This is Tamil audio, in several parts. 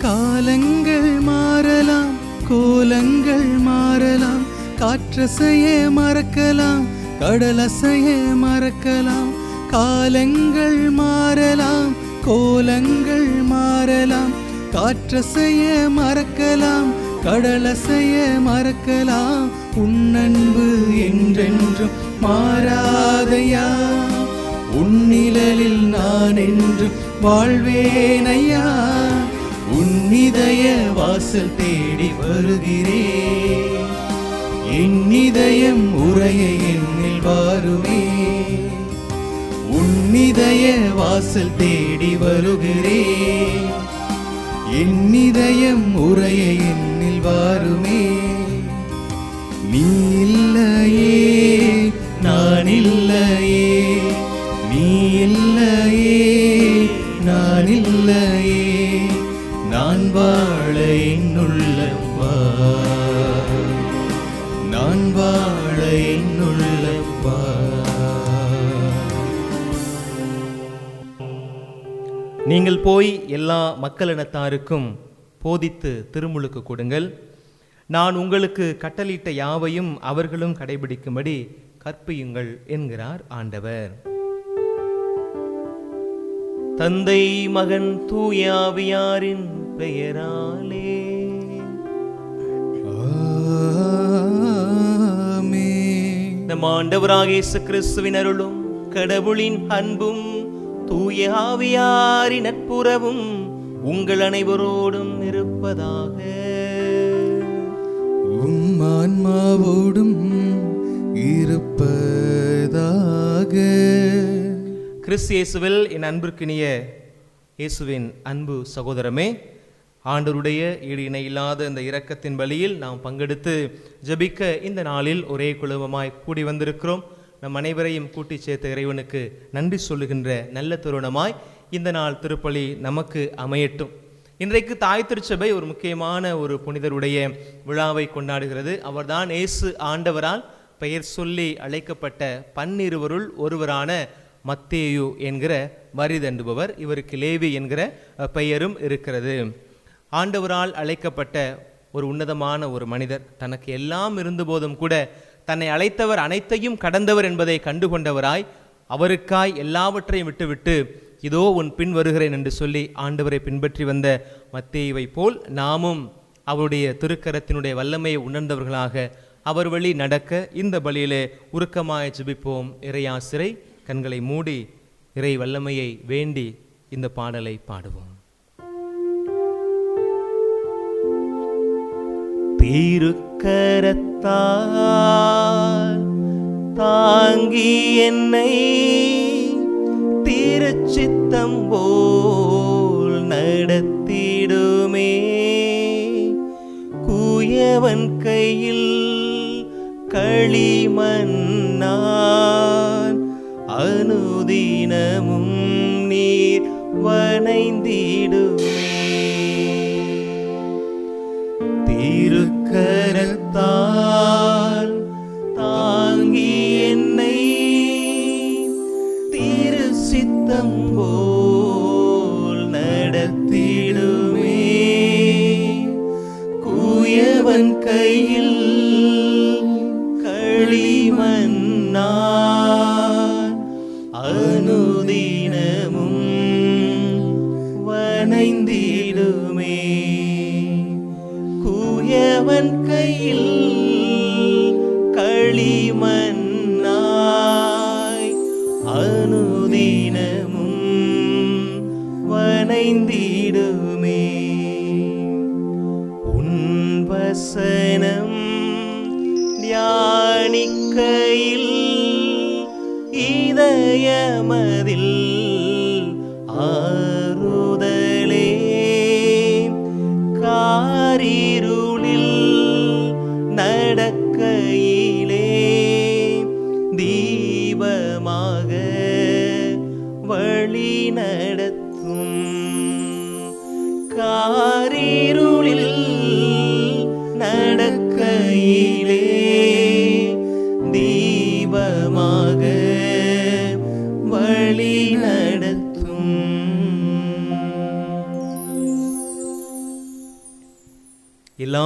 காலங்கள் மாறலாம் கோலங்கள் மாறலாம் காற்றசைய மறக்கலாம் கடலசைய மறக்கலாம் காலங்கள் மாறலாம் கோலங்கள் மாறலாம் காற்றசைய மறக்கலாம் கடலசைய மறக்கலாம் உன்னன்பு என்றென்றும் மாறாதையா உன்னிழலில் நான் என்றும் வாழ்வேனையா உன்னிதய வாசல் தேடி வருகிறேன் என் இதயம் உரைய என்னில் வாருமே உன்னிதய வாசல் தேடி வருகிறேன் என் இதயம் உரைய என்னில் வாருமே நீ இல்லையே நான் இல்லையே நீ இல்லையே நான் இல்லையே நான் வாழ என்னுள்ளம் வா நான் வாழ என்னுள்ளம் வா நீங்கள் போய் எல்லா மக்களினத்தாருக்கும் போதித்து திருமுழுக்கு கொடுங்கள் நான் உங்களுக்கு கட்டளிட்ட யாவையும் அவர்களும் கடைபிடிக்கும்படி கற்பியுங்கள் என்கிறார் ஆண்டவர் தந்தை மகன் தூயாவியாரின் பெயராலே ஆமென். நம் ஆண்டவராக இயேசு கிறிஸ்துவின் அருளும் கடவுளின் அன்பும் தூய ஆவியாரின் நட்புறவும் உங்கள் அனைவரோடும் இருப்பதாக உம் ஆன்மாவோடும் இருப்பதாக கிறிஸ்து இயேசுவில் என் அன்பிற்கினிய இயேசுவின் அன்பு சகோதரமே ஆண்டவருடைய ஈடு இணை இல்லாத இந்த இரக்கத்தின் வழியில் நாம் பங்கெடுத்து ஜெபிக்க இந்த நாளில் ஒரே குழுமமாய் கூடி வந்திருக்கிறோம் நம் அனைவரையும் கூட்டி சேர்த்த இறைவனுக்கு நன்றி சொல்லுகின்ற நல்ல தருணமாய் இந்த நாள் திருப்பலி நமக்கு அமையட்டும் இன்றைக்கு தாய் திருச்சபை ஒரு முக்கியமான ஒரு புனிதருடைய விழாவை கொண்டாடுகிறது அவர்தான் இயேசு ஆண்டவரால் பெயர் சொல்லி அழைக்கப்பட்ட பன்னிருவருள் ஒருவரான மத்தேயு என்கிற வரி தண்டுபவர் இவருக்கு லேவி என்கிற அஹ், பெயரும் இருக்கிறது ஆண்டவரால் அழைக்கப்பட்ட ஒரு உன்னதமான ஒரு மனிதர் தனக்கு எல்லாம் இருந்தபோதும் கூட தன்னை அழைத்தவர் அனைத்தையும் கடந்தவர் என்பதை கண்டுகொண்டவராய் அவருக்காய் எல்லாவற்றையும் விட்டுவிட்டு இதோ உன் பின் வருகிறேன் என்று சொல்லி ஆண்டவரை பின்பற்றி வந்த மத்தேயுவை போல் நாமும் அவருடைய திருக்கரத்தினுடைய வல்லமையை உணர்ந்தவர்களாக அவர் வழி நடக்க இந்த பலியிலே உருக்கமாய் ஜெபிப்போம் இறையாசிரை கண்களை மூடி இறை வல்லமையை வேண்டி இந்த பாடலை பாடுவோம் திருக்கரத்தால் தாங்கி என்னை திருச்சித்தம் போல் நடத்திடுமே குயவன் கையில் களிமன்னான் அனுதினமும் நீர் வணைந்திடுமே திருக்கரத்தால் தாங்கி என்னை திரு சித்தம் போல் நடத்திடுமே குயவன் கையில் களிமன்னான் அனுதினமும் வணைந்திடுமே குயவன் கையில் களிமண்ணாய் அனுதினமும் வணைந்திடுமே உன் வசனம் தியானிக்கையில் இதயமதில் ஆறுதலே காரிருளில் நடக்கையிலே தீபமாக வழி நடத்தும் காரிருளில் நடக்கையிலே தீபமாக வழி நடத்தும்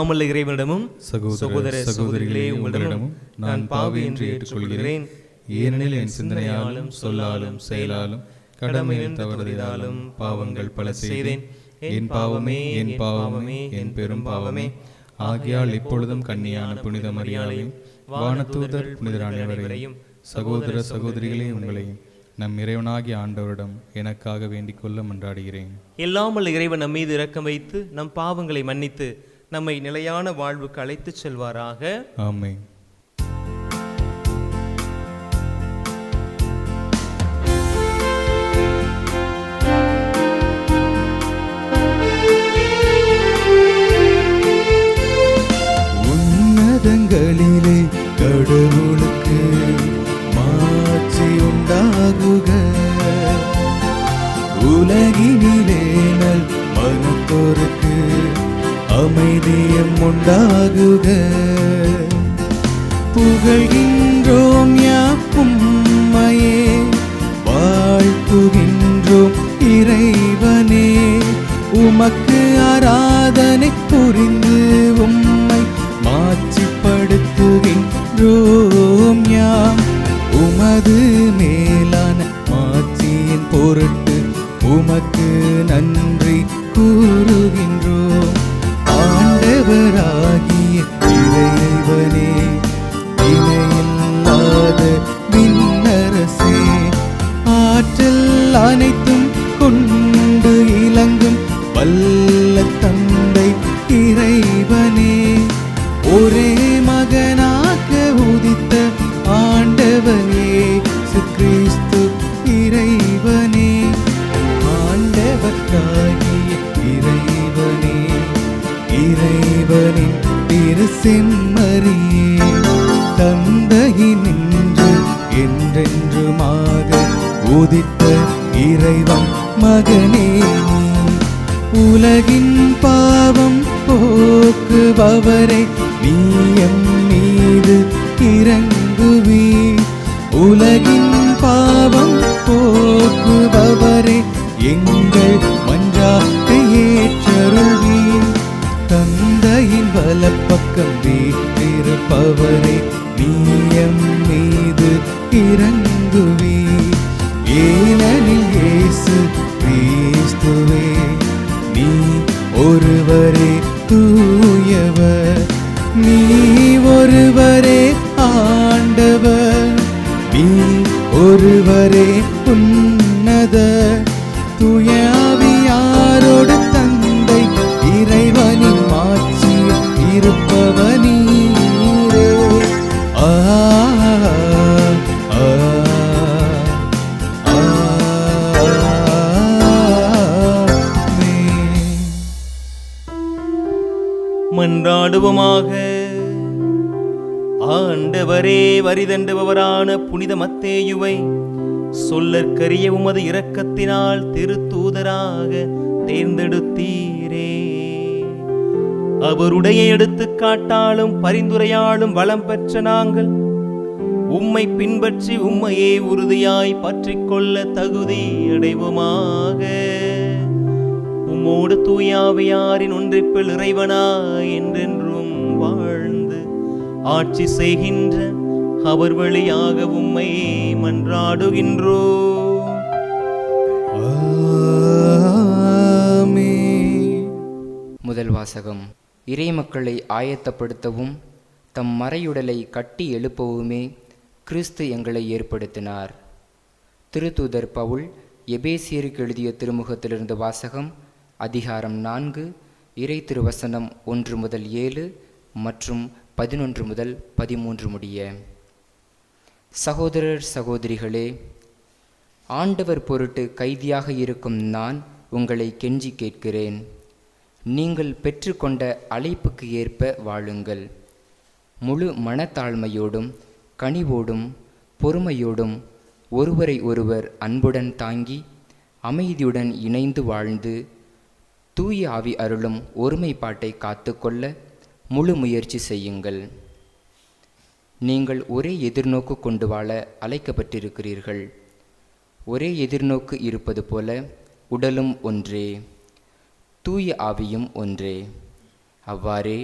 எல்லாமல்ல இறைவனிடமும் சகோதர சகோதர சகோதரிகளே உங்களிடமும் நான் பாவி என்று ஏற்றுக்கொள்கிறேன் ஏனெனில் என் சிந்தனையாலும் சொல்லாலும் செயலாலும் கடமையில் தவறுதலாலும் பாவங்கள் பல செய்தேன் என் பாவமே என் பாவமே என் பெரும் பாவமே ஆகியால் இப்பொழுதும் கன்னியான புனித மரியாதையும் வானதூதர் புனிதர் அனைவரையும் சகோதர சகோதரிகளே உங்களையும் நம் இறைவனாகிய ஆண்டவரிடம் எனக்காக வேண்டிக் கொள்ள மன்றாடுகிறேன் எல்லாமல்ல இறைவன் நம் மீது இரக்கம் வைத்து நம் பாவங்களை மன்னித்து நம்மை நிலையான வாழ்வுக்கு அழைத்துச் செல்வாராக ஆமென் உன்னதங்களிலே கடவுளுக்கு மாட்சி உண்டாகுக உலகினிலே நல் மனத்தோருக்கு அமைதியம் உண்டாகுக புகழ்கின்றோம் யாப்பும்மையே வாழ்த்துகின்றோம் இறைவனே உமக்கு ஆராதனை புரிந்து உம்மை மாட்சிப்படுத்துகின்றோம் யாம் உமது மேலான மாட்சியின் பொருட்டு உமக்கு நன்றி கூறுகின்றோம் ஆண்டவராகிய இறைவனே இணையில்லாத விண்ணரசே ஆற்றல் அனைத்தும் கொண்டு இலங்கும் வல்ல தந்தை இறைவனே ஒரே மகனாக உதித்த ஆண்டவனே கிறிஸ்து இறைவனே ஆண்டவராகிய இறைவனே இறைவனின் திரு செம்மறியே தந்தையினின்று என்றென்றுமாக உதித்த இறைவன் மகனே நீ உலகின் பாவம் போக்குபவரே நீயம் மீது இறங்குவி உலகின் பாவம் போக்குபவரே எங்கள் மன்றாட்டை ஏற்றருள்வீர் தந்தையின் வலப்பக்கம் வீற்றிருப்பவரே நீயம் மீது இறங்குவி ஏனெனில் இயேசு கிறிஸ்துவே நீ ஒருவரே தூயவர் நீ ஒருவரே ஆண்டவர் நீ ஒருவரே உன்னத துயாவியாரோடு தந்தை இறைவனின் மாட்சி இருப்பவனீரே ஆ ஆ, ஆமென். மன்றாடுவோமாக ஆண்டவரே வரிதண்டுபவரான புனித மத்தேயுவை சொல்லற்கரிய உமது இரக்கத்தினால் திருத்தூதராக தேர்ந்தெடுத்தீரே அவருடைய எடுத்துக்காட்டாலும் பரிந்துரையாலும் வளம் பெற்ற நாங்கள் உம்மை பின்பற்றி உம்மையே உறுதியாய் பற்றிக் கொள்ள தகுதி அடைவோமாக உம்மோடு தூயாவியாரின் ஒன்றிப்பில் இறைவனாய் என்றென்றும் வாழ்ந்து ஆட்சி செய்கின்ற அவர் வழியாக உம்மை மன்றாடுகின்றோ ஆமென். முதல் வாசகம் இறைமக்களை ஆயத்தப்படுத்தவும் தம் மறையுடலை கட்டி எழுப்பவுமே கிறிஸ்து எங்களை ஏற்படுத்தினார் திருத்தூதர் பவுல் எபேசியருக்கு எழுதிய திருமுகத்திலிருந்து வாசகம் அதிகாரம் நான்கு இறை திருவசனம் ஒன்று முதல் ஏழு மற்றும் பதினொன்று முதல் பதிமூன்று முடிய சகோதரர் சகோதரிகளே ஆண்டவர் பொருட்டு கைதியாக இருக்கும் நான் உங்களை கெஞ்சி கேட்கிறேன் நீங்கள் பெற்றுக்கொண்ட அழைப்புக்கு ஏற்ப வாழுங்கள் முழு மனத்தாழ்மையோடும் கனிவோடும் பொறுமையோடும் ஒருவரை ஒருவர் அன்புடன் தாங்கி அமைதியுடன் இணைந்து வாழ்ந்து தூய ஆவி அருளும் ஒருமைப்பாட்டை காத்துக்கொள்ள முழு முயற்சி செய்யுங்கள் நீங்கள் ஒரே எதிர்நோக்கு கொண்டு வாழ அழைக்கப்பட்டிருக்கிறீர்கள் ஒரே எதிர்நோக்கு இருப்பது போல உடலும் ஒன்றே தூய ஆவியும் ஒன்றே அவ்வாறே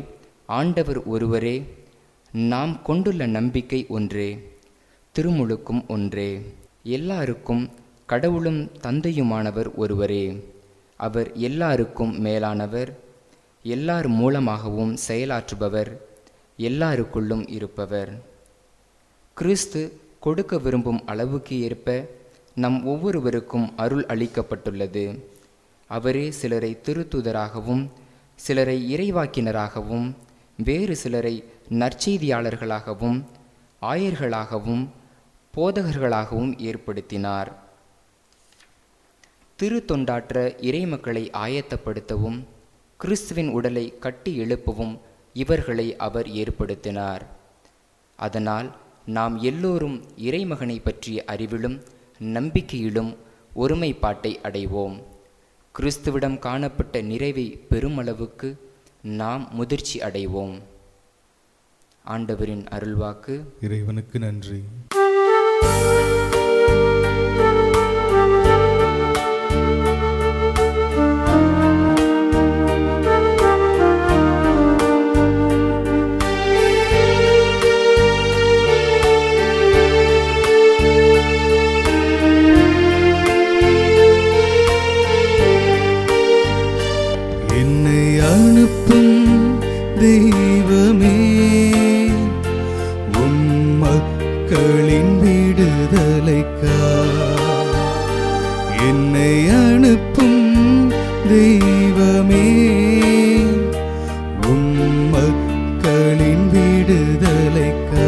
ஆண்டவர் ஒருவரே நாம் கொண்டுள்ள நம்பிக்கை ஒன்றே திருமுழுக்கும் ஒன்றே எல்லாருக்கும் கடவுளும் தந்தையுமானவர் ஒருவரே அவர் எல்லாருக்கும் மேலானவர் எல்லார் மூலமாகவும் செயலாற்றுபவர் எல்லாருக்குள்ளும் இருப்பவர் கிறிஸ்து கொடுக்க விரும்பும் அளவுக்கு ஏற்ப நம் ஒவ்வொருவருக்கும் அருள் அளிக்கப்பட்டுள்ளது அவரே சிலரை திருத்துதராகவும் சிலரை இறைவாக்கினராகவும் வேறு சிலரை நற்செய்தியாளர்களாகவும் ஆயர்களாகவும் போதகர்களாகவும் ஏற்படுத்தினார் திருத்தொண்டாற்ற இறைமக்களை ஆயத்தப்படுத்தவும் கிறிஸ்துவின் உடலை கட்டி எழுப்பவும் இவர்களை அவர் ஏற்படுத்தினார் அதனால் நாம் எல்லோரும் இறைமகனை பற்றிய அறிவிலும் நம்பிக்கையிலும் ஒருமைப்பாட்டை அடைவோம் கிறிஸ்துவிடம் காணப்பட்ட நிறைவை பெருமளவுக்கு நாம் முதிர்ச்சி அடைவோம் ஆண்டவரின் அருள்வாக்கு இறைவனுக்கு நன்றி என்னை அனுப்பும் தெய்வமே உம் மக்களின் விடுதலைக்கா என்னை அனுப்பும் தெய்வமே உம் மக்களின் விடுதலைக்கா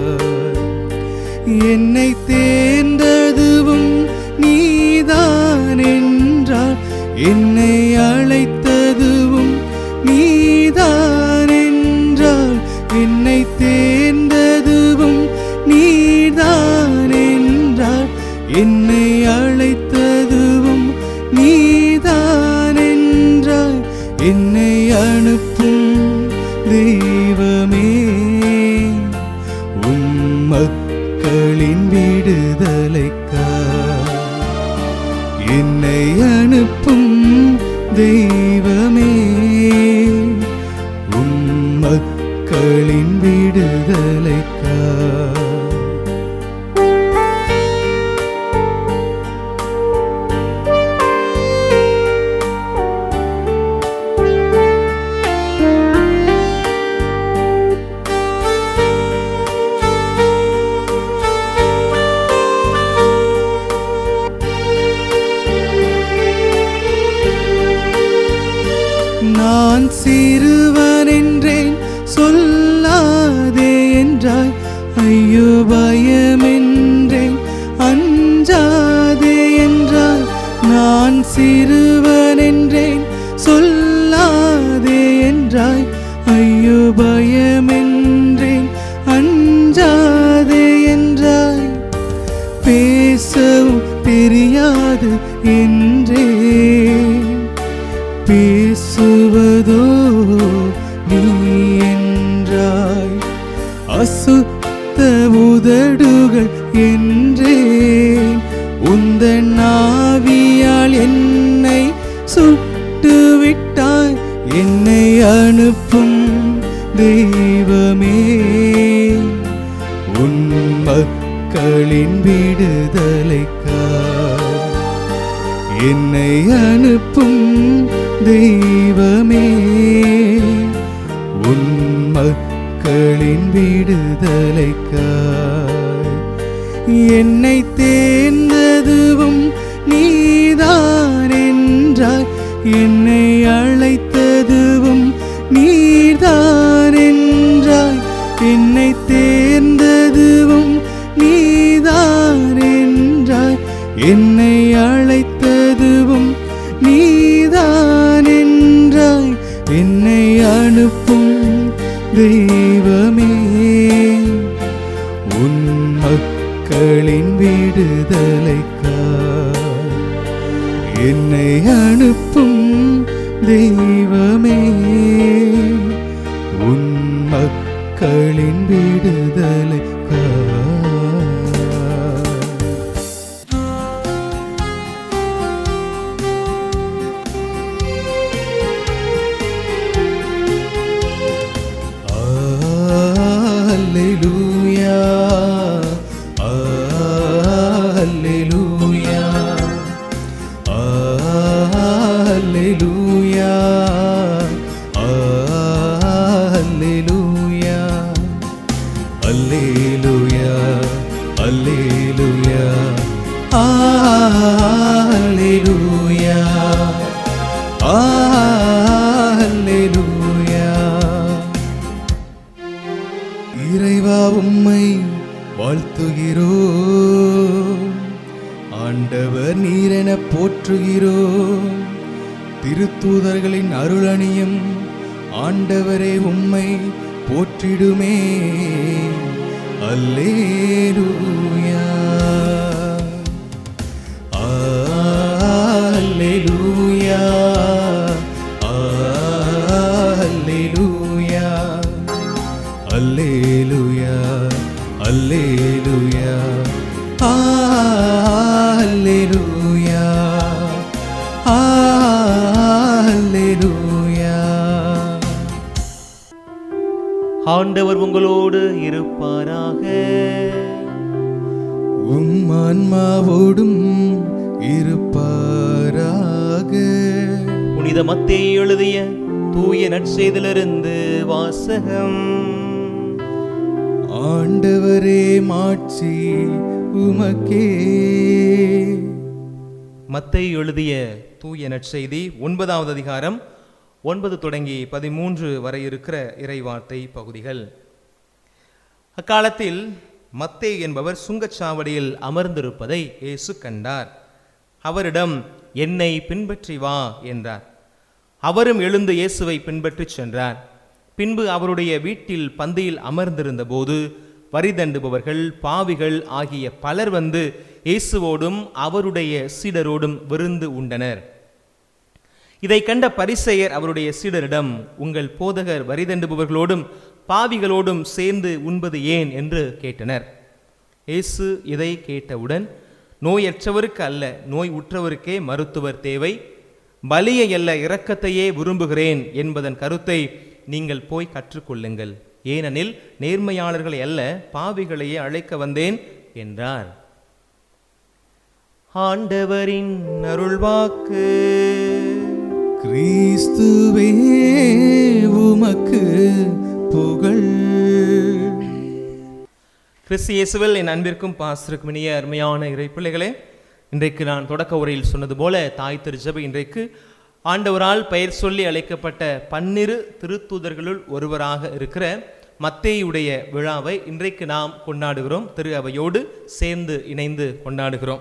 என்னை தேர்ந்ததுவும் நீதான் என்றால் என்னை அழைத்ததுவும் நீதான் என்றால் என்னை தேர்ந்ததுவும் நீதான் என்றால் என்னை அழைத்ததுவும் நீதான் என்றால் என்னை அனுப்பும் தெய்வமே உம் மக்களின் விடுதலைக்கா என்னை அனுப்பும் தெய்வமே உம் மக்களின் விடுதலைக்கா நான் சிறுவன் என்றேன் சொல்லாதே என்றாய் ஐயோ பயமென்றேன் அஞ்சாதே என்றாய் நான் சிறுவன் என்றேன் சொல்லாதே என்றாய் ஐயோ பயமென்றேன் அஞ்சாதே என்றாய் பேசவும் தெரியாது என்றே பேசுவதோ நீ என்றாய் அசுத்த உதடுகள் என்றேன் உந்த நாவியால் என்னை சுட்டு விட்டாய் என்னை அனுப்பும் தெய்வமே உன் மக்களின் விடுதலைக்கா என்னை அனுப்பும் தெய்வமே உன் மக்களின் விடுதலைக்காய் என்னை தேர்ந்ததுவும் நீதான் என்றாய் என்னை அழைத்ததுவும் நீதான் என்றாய் என்னை தேர்ந்ததுவும் நீதான் என்றாய் என்னை அழைத்ததுவும் நீதான் என்றாய் என்னை அனுப்பும் தெய்வமே உன் மக்களின் விடுதலைக்காய் என்னை அனுப்பும் தெய்வமே உன் மக்களின் விடுதலைக்காய் அல்லேலூயா ஆ, அல்லேலூயா ஆ, அல்லேலூயா ஆ, அல்லேலூயா அல்லேலூயா அல்லேலூயா ஆ, அல்லேலூயா ஆ, அல்லேலூயா இறைவா உம்மை வாழ்த்துகிறோ ஆண்டவர் நீரென போற்றுகிறோ திருத்தூதர்களின் அருளணியும் ஆண்டவரே உம்மை போற்றிடுமே அல்லேலூயா அல்லேலூயா அல்லேலூயா அல்லேலூயா அல்லேலூயா அல்லேலூயா அல்லேலூயா ஆண்டவர் உங்களோடு இருப்பாராக உம் ஆன்மாவோடும் இருப்பாராக புனித மத்தேயு எழுதிய தூய நற்செய்திலிருந்து வாசகம் ஆண்டவரே மாட்சி உமக்கே மத்தேயு எழுதிய தூய நற்செய்தி ஒன்பதாவது அதிகாரம் ஒன்பது தொடங்கி பதிமூன்று வரை இருக்கிற இறைவார்த்தை பகுதிகள் அக்காலத்தில் மத்தேயு என்பவர் சுங்கச்சாவடியில் அமர்ந்திருப்பதை இயேசு கண்டார் அவரிடம் என்னை பின்பற்றி வா என்றார் அவரும் எழுந்து இயேசுவை பின்பற்றிச் சென்றார் பின்பு அவருடைய வீட்டில் பந்தியில் அமர்ந்திருந்த போது வரி தண்டுபவர்கள் பாவிகள் ஆகிய பலர் வந்து இயேசுவோடும் அவருடைய சீடரோடும் விருந்து உண்டனர் இதை கண்ட பரிசேயர் அவருடைய சீடரிடம் உங்கள் போதகர் வரிதண்டுபவர்களோடும் பாவிகளோடும் சேர்ந்து உண்பது ஏன் என்று கேட்டனர் இயேசு இதை கேட்டவுடன் நோயற்றவருக்கு அல்ல நோய் உற்றவருக்கே மருத்துவர் தேவை பலியை அல்ல இரக்கத்தையே விரும்புகிறேன் என்பதன் கருத்தை நீங்கள் போய் கற்றுக்கொள்ளுங்கள் ஏனெனில் நேர்மையாளர்களை அல்ல பாவிகளையே அழைக்க வந்தேன் என்றார் ஆண்டவரின் அருள்வாக்கு கிறிஸ்துவே உமக்கு புகழ் கிறிஸ்து இயேசுவில் என் அன்பிற்கும் பாஸ்திருக்கும் இனிய அருமையான இறை பிள்ளைகளே இன்றைக்கு நான் தொடக்க உரையில் சொன்னது போல தாய் திருச்சபை இன்றைக்கு ஆண்டவரால் பெயர் சொல்லி அழைக்கப்பட்ட பன்னிரு திருத்தூதர்களுள் ஒருவராக இருக்கிற மத்தேயுடைய விழாவை இன்றைக்கு நாம் கொண்டாடுகிறோம் திரு அவையோடு சேர்ந்து இணைந்து கொண்டாடுகிறோம்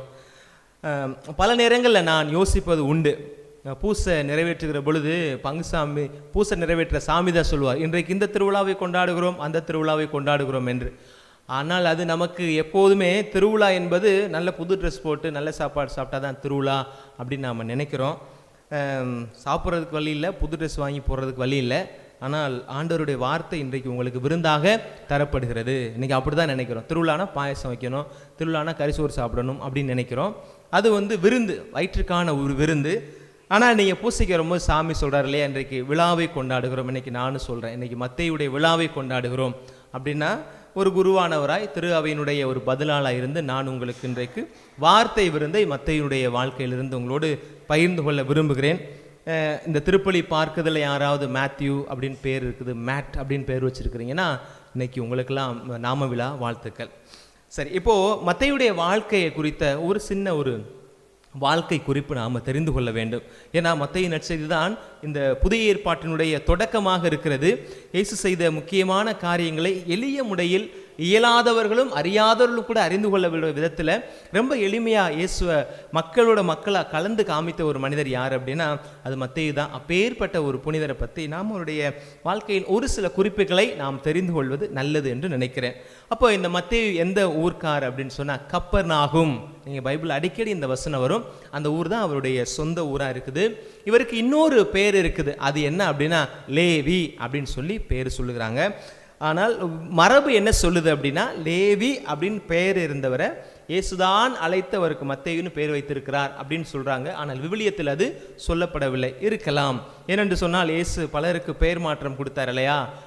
அஹ், பல நேரங்களில் நான் யோசிப்பது உண்டு அஹ், பூசை நிறைவேற்றுகிற பொழுது பங்குசாமி பூசை நிறைவேற்ற சாமி தான் சொல்லுவார் இன்றைக்கு இந்த திருவிழாவை கொண்டாடுகிறோம் அந்த திருவிழாவை கொண்டாடுகிறோம் என்று ஆனால் அது நமக்கு எப்போதுமே திருவிழா என்பது நல்ல புது ட்ரெஸ் போட்டு நல்ல சாப்பாடு சாப்பிட்டா தான் திருவிழா அப்படின்னு நாம் நினைக்கிறோம் அஹ், சாப்பிட்றதுக்கு வழி இல்லை புது ட்ரெஸ் வாங்கி போடுறதுக்கு வழி இல்லை ஆனால் ஆண்டவருடைய வார்த்தை இன்றைக்கு உங்களுக்கு விருந்தாக தரப்படுகிறது இன்னைக்கு அப்படி தான் நினைக்கிறோம் திருவிழானா பாயசம் வைக்கணும் திருவிழானா கரிசோறு சாப்பிடணும் அப்படின்னு நினைக்கிறோம் அது வந்து விருந்து வயிற்றுக்கான ஒரு விருந்து ஆனால் நீங்கள் பூசைக்கு வரும்போது சாமி சொல்கிறார் இல்லையா இன்றைக்கு விழாவை கொண்டாடுகிறோம் இன்னைக்கு நானும் சொல்கிறேன் இன்னைக்கு மத்தையுடைய விழாவை கொண்டாடுகிறோம் அப்படின்னா ஒரு குருவானவராய் திரு அவையினுடைய ஒரு பதிலாளாக இருந்து நான் உங்களுக்கு இன்றைக்கு வார்த்தை விருந்தை மத்தையுடைய வாழ்க்கையிலிருந்து உங்களோடு பகிர்ந்து கொள்ள விரும்புகிறேன் அஹ் இந்த திருப்பலி பார்க்கறதுல யாராவது மேத்யூ அப்படின்னு பேர் இருக்குது மேட் அப்படின்னு பேர் வச்சிருக்கிறீங்கன்னா இன்னைக்கு உங்களுக்கெல்லாம் நாம விழா வாழ்த்துக்கள் சரி இப்போ மத்தையுடைய வாழ்க்கையை குறித்த ஒரு சின்ன ஒரு வாழ்க்கை குறிப்பு நாம் தெரிந்து கொள்ள வேண்டும் ஏன்னா மத்திய நற்செய்தி தான் இந்த புதிய ஏற்பாட்டினுடைய தொடக்கமாக இருக்கிறது இயேசு செய்த முக்கியமான காரியங்களை எளிய முறையில் இயலாதவர்களும் அறியாதவர்களும் கூட அறிந்து கொள்ள விதத்தில் ரொம்ப எளிமையாக இயேசுவ மக்களோட மக்களாக கலந்து காமித்த ஒரு மனிதர் யார் அப்படின்னா அது மத்திய தான் அப்பேற்பட்ட ஒரு புனிதரை பற்றி நாம் அவருடைய வாழ்க்கையில் ஒரு சில குறிப்புகளை நாம் தெரிந்து கொள்வது நல்லது என்று நினைக்கிறேன் அப்போ இந்த மத்திய எந்த ஊர்க்கார் அப்படின்னு சொன்னால் கப்பர் நாகும் நீங்கள் பைபிள் அடிக்கடி இந்த வசனம் வரும் அந்த ஊர் தான் அவருடைய சொந்த ஊராக இருக்குது இவருக்கு இன்னொரு பேர் இருக்குது அது என்ன அப்படின்னா லேவி அப்படின்னு சொல்லி பேர் சொல்லுகிறாங்க ஆனால் மரபு என்ன சொல்லுது அப்படின்னா லேவி அப்படின்னு பெயர் இருந்தவரை இயேசுதான் அழைத்தவருக்கு மத்தேயுன்னு பேர் வைத்திருக்கிறார் அப்படின்னு சொல்றாங்க ஆனால் விவிலியத்தில் அது சொல்லப்படவில்லை இருக்கலாம் ஏனென்று சொன்னால் இயேசு பலருக்கு பெயர் மாற்றம் கொடுத்தார் இல்லையா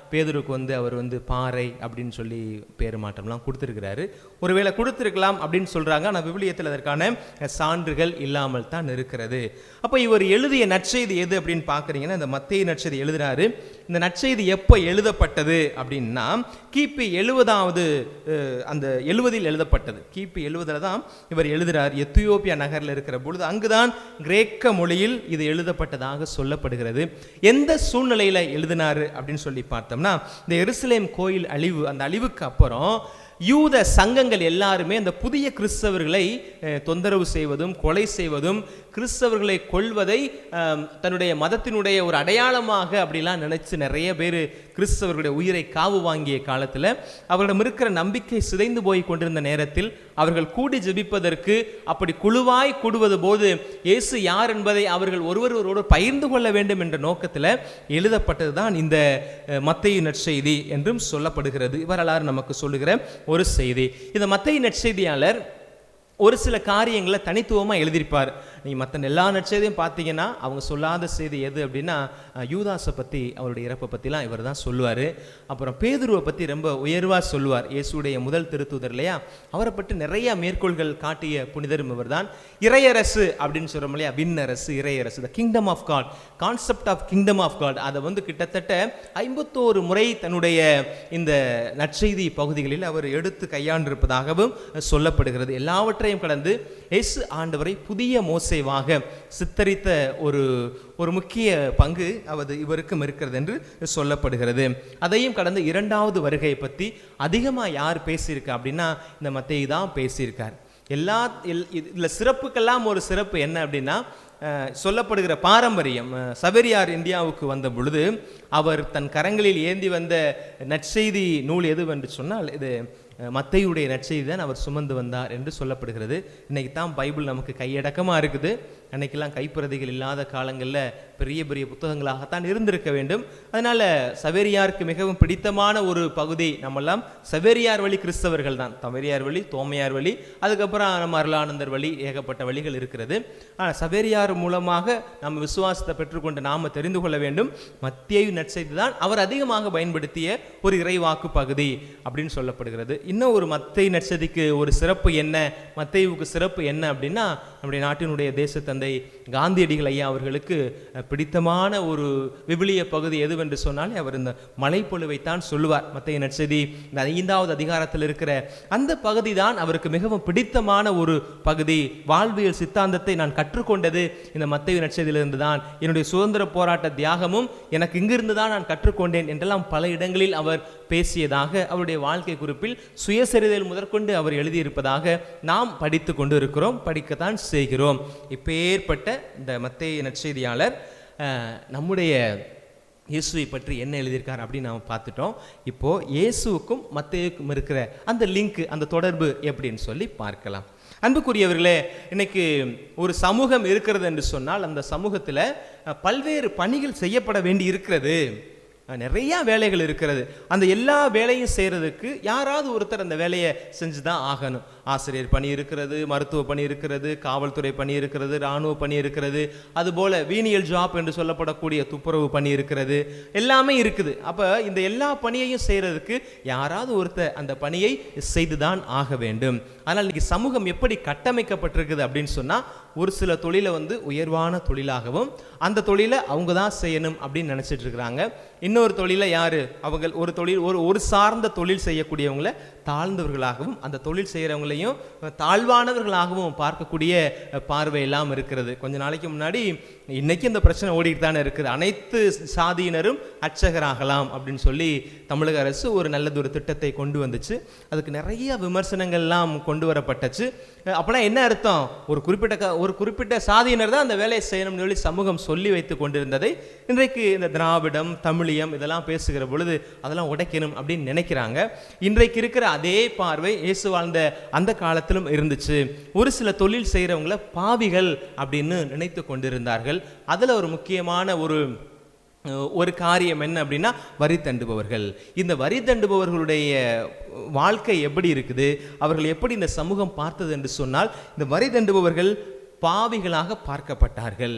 பேதுருக்கு வந்து அவர் வந்து பாறை அப்படின்னு சொல்லி பேர் மாற்றம்லாம் கொடுத்துருக்கிறாரு ஒருவேளை கொடுத்துருக்கலாம் அப்படின்னு சொல்றாங்க ஆனால் விவிலியத்தில் அதற்கான சான்றுகள் இல்லாமல் தான் இருக்கிறது அப்போ இவர் எழுதிய நற்செய்தி எது அப்படின்னு பார்க்குறீங்கன்னா இந்த மத்திய நற்செய்தி எழுதுறாரு இந்த நற்செய்தி எப்போ எழுதப்பட்டது அப்படின்னா கிபி எழுபதாவது அந்த எழுவதில் எழுதப்பட்டது கிபி எழுவதில் தான் இவர் எழுதுறார் எத்தியோப்பியா நகரில் இருக்கிற பொழுது அங்குதான் கிரேக்க மொழியில் இது எழுதப்பட்டதாக சொல்லப்படுகிறது எந்த சூழ்நிலையில் எழுதினாரு அப்படின்னு சொல்லி பார்த்தோம்னா இந்த எருசலேம் கோயில் அழிவு அந்த அழிவுக்கு அப்புறம் யூத சங்கங்கள் எல்லாருமே அந்த புதிய கிறிஸ்தவர்களை அஹ், தொந்தரவு செய்வதும் கொலை செய்வதும் கிறிஸ்தவர்களை கொல்வதை ஆம், தன்னுடைய மதத்தினுடைய ஒரு அடையாளமாக அப்படிலாம் நினைச்சு நிறைய பேர் கிறிஸ்தவர்களுடைய உயிரை காவு வாங்கிய காலத்தில் அவர்களிடம் இருக்கிற நம்பிக்கை சிதைந்து போய் கொண்டிருந்த நேரத்தில் அவர்கள் கூடி ஜெபிப்பதற்கு அப்படி குழுவாய் கூடுவது போது இயேசு யார் என்பதை அவர்கள் ஒருவர் ஒருவர் பகிர்ந்து கொள்ள வேண்டும் என்ற நோக்கத்தில் எழுதப்பட்டது தான் இந்த அஹ், மத்தேயு நற்செய்தி என்றும் சொல்லப்படுகிறது வரலாறு நமக்கு சொல்லுகிற ஒரு செய்தி இந்த மத்தேயு நற்செய்தியாளர் ஒரு சில காரியங்களை தனித்துவமாக எழுதியிருப்பார் நீங்கள் மற்ற எல்லா நற்செய்தியும் பார்த்தீங்கன்னா அவங்க சொல்லாத செய்தி எது அப்படின்னா அஹ், யூதாஸை பற்றி அவருடைய இறப்பை பற்றிலாம் இவர் தான் சொல்லுவார் அப்புறம் பேதுருவை பற்றி ரொம்ப உயர்வாக சொல்லுவார் இயேசுடைய முதல் திருத்தூதர் இல்லையா அவரை பற்றி நிறைய மேற்கோள்கள் காட்டிய புனிதரும் இவர் தான் இறையரசு அப்படின்னு சொல்கிறோம் இல்லையா விண்ணரசு இறையரசு the kingdom of God concept of kingdom of God அதை வந்து கிட்டத்தட்ட ஐம்பத்தோரு முறை தன்னுடைய இந்த நற்செய்தி பகுதிகளில் அவர் எடுத்து கையாண்டிருப்பதாகவும் சொல்லப்படுகிறது எல்லாவற்றையும் கடந்து இயேசு ஆண்டவரை புதிய மோசேவாக சித்தரித்த ஒரு ஒரு முக்கிய பங்கு அவது இவருக்கும் இருக்கிறது என்று சொல்லப்படுகிறது அதையும் கடந்து இரண்டாவது வருகையை பற்றி அதிகமாக யார் பேசியிருக்கா அப்படின்னா இந்த மத்தேயு தான் பேசியிருக்கார் எல்லா எல்- இதுல சிறப்புக்கெல்லாம் ஒரு சிறப்பு என்ன அப்படின்னா அஹ், சொல்லப்படுகிற பாரம்பரியம் அஹ், சபரியார் இந்தியாவுக்கு வந்த பொழுது அவர் தன் கரங்களில் ஏந்தி வந்த நற்செய்தி நூல் எதுவென்று சொன்னால் இது அஹ், மத்தேயுடைய நற்செய்தி தான் அவர் சுமந்து வந்தார் என்று சொல்லப்படுகிறது இன்னைக்கு தான் பைபிள் நமக்கு கையடக்கமாக இருக்குது அன்னைக்கெல்லாம் கைப்பிரதிகள் இல்லாத காலங்களில் பெரிய பெரிய புத்தகங்களாகத்தான் இருந்திருக்க வேண்டும் அதனால சவேரியாருக்கு மிகவும் பிடித்தமான ஒரு பகுதி நம்மெல்லாம் சவேரியார் வழி கிறிஸ்தவர்கள் தான் தவறியார் வழி தோமையார் வழி அதுக்கப்புறம் நம்ம அருளானந்தர் வழி ஏகப்பட்ட வழிகள் இருக்கிறது ஆனால் சவேரியார் மூலமாக நம்ம விசுவாசத்தை பெற்றுக்கொண்டு நாம தெரிந்து கொள்ள வேண்டும் மத்திய நற்செய்தி தான் அவர் அதிகமாக பயன்படுத்திய ஒரு இறைவாக்கு பகுதி அப்படின்னு சொல்லப்படுகிறது இன்னும் ஒரு மத்திய நற்செய்திக்கு ஒரு சிறப்பு என்ன மத்தேயுவுக்கு சிறப்பு என்ன அப்படின்னா நம்முடைய நாட்டினுடைய தேசத்தந்தை காந்தியடிகள் ஐயா அவர்களுக்கு அஹ், பிடித்தமான ஒரு விவிலிய பகுதி எதுவென்று சொன்னாலே அவர் இந்த மலைப்பொழுவைத்தான் சொல்லுவார் மத்திய நற்செய்தி இந்த ஐந்தாவது அதிகாரத்தில் இருக்கிற அந்த பகுதி தான் அவருக்கு மிகவும் பிடித்தமான ஒரு பகுதி வாழ்வியல் சித்தாந்தத்தை நான் கற்றுக்கொண்டது இந்த மத்திய நற்செய்தியிலிருந்து தான் என்னுடைய சுதந்திர போராட்ட தியாகமும் எனக்கு இங்கிருந்து தான் நான் கற்றுக்கொண்டேன் என்றெல்லாம் பல இடங்களில் அவர் பேசியதாக அவருடைய வாழ்க்கை குறிப்பில் சுயசரிதையில் முதற்கொண்டு அவர் எழுதியிருப்பதாக நாம் படித்து கொண்டு இருக்கிறோம் படிக்கத்தான் செய்கிறோம் இப்பேற்பட்ட இந்த மத்தேய நற்செய்தியாளர் அஹ், நம்முடைய இயேசுவை பற்றி என்ன எழுதியிருக்கார் அப்படின்னு நாம் பார்த்துட்டோம் இப்போ இயேசுவுக்கும் மத்தேயுக்கும் இருக்கிற அந்த லிங்க் அந்த தொடர்பு எப்படின்னு சொல்லி பார்க்கலாம் அன்புக்குரியவர்களே இன்னைக்கு ஒரு சமூகம் இருக்கிறது என்று சொன்னால் அந்த சமூகத்தில் அஹ், பல்வேறு பணிகள் செய்யப்பட வேண்டி இருக்கிறது அஹ், நிறைய வேலைகள் இருக்கிறது அந்த எல்லா வேலையும் செய்கிறதுக்கு யாராவது ஒருத்தர் அந்த வேலையை செஞ்சு தான் ஆகணும் ஆசிரியர் பணி இருக்கிறது மருத்துவ பணி இருக்கிறது காவல்துறை பணி இருக்கிறது இராணுவ பணி இருக்கிறது அதுபோல வீணியல் ஜாப் என்று சொல்லப்படக்கூடிய துப்புரவு பணி இருக்கிறது எல்லாமே இருக்குது அப்போ இந்த எல்லா பணியையும் செய்கிறதுக்கு யாராவது ஒருத்தர் அந்த பணியை செய்து தான் ஆக வேண்டும் ஆனால் இன்னைக்கு சமூகம் எப்படி கட்டமைக்கப்பட்டிருக்குது அப்படின்னு சொன்னால் ஒரு சில தொழிலை வந்து உயர்வான தொழிலாகவும் அந்த தொழிலை அவங்க தான் செய்யணும் அப்படின்னு நினச்சிட்டு இருக்கிறாங்க இன்னொரு தொழிலை யாரு அவங்க ஒரு தொழில் ஒரு ஒரு சார்ந்த தொழில் செய்யக்கூடியவங்கள தாழ்ந்தவர்களாகவும் அந்த தொழில் செய்கிறவங்களையும் தாழ்வானவர்களாகவும் பார்க்கக்கூடிய அஹ், பார்வையெல்லாம் இருக்கிறது கொஞ்ச நாளைக்கு முன்னாடி இன்னைக்கு இந்த பிரச்சனை ஓடிட்டு தானே இருக்குது அனைத்து சாதியினரும் அர்ச்சகராகலாம் அப்படின்னு சொல்லி தமிழக அரசு ஒரு நல்லது ஒரு திட்டத்தை கொண்டு வந்துச்சு அதுக்கு நிறைய விமர்சனங்கள்லாம் கொண்டு வரப்பட்டுச்சு அஹ், அப்பனா என்ன அர்த்தம் ஒரு குறிப்பிட்ட க- ஒரு குறிப்பிட்ட சாதியினர் தான் அந்த வேலையை செய்யணும்னு சொல்லி சமூகம் சொல்லி வைத்து கொண்டிருந்ததை இன்றைக்கு இந்த திராவிடம் தமிழியம் இதெல்லாம் பேசுகிற பொழுது அதெல்லாம் உடைக்கணும் அப்படின்னு நினைக்கிறாங்க இன்றைக்கு இருக்கிற அதே பார்வை இயேசு வாழ்ந்த அந்த காலத்திலும் இருந்துச்சு ஒரு சில தொழில் செய்கிறவங்கள பாவிகள் அப்படின்னு நினைத்து கொண்டிருந்தார்கள் அதில் ஒரு முக்கியமான ஒரு அஹ், ஒரு காரியம் என்ன அப்படின்னா வரி தண்டுபவர்கள் இந்த வரி தண்டுபவர்களுடைய வாழ்க்கை எப்படி இருக்குது அவர்கள் எப்படி இந்த சமூகம் பார்த்தது என்று சொன்னால் இந்த வரி தண்டுபவர்கள் பாவிகளாக பார்க்கப்பட்டார்கள்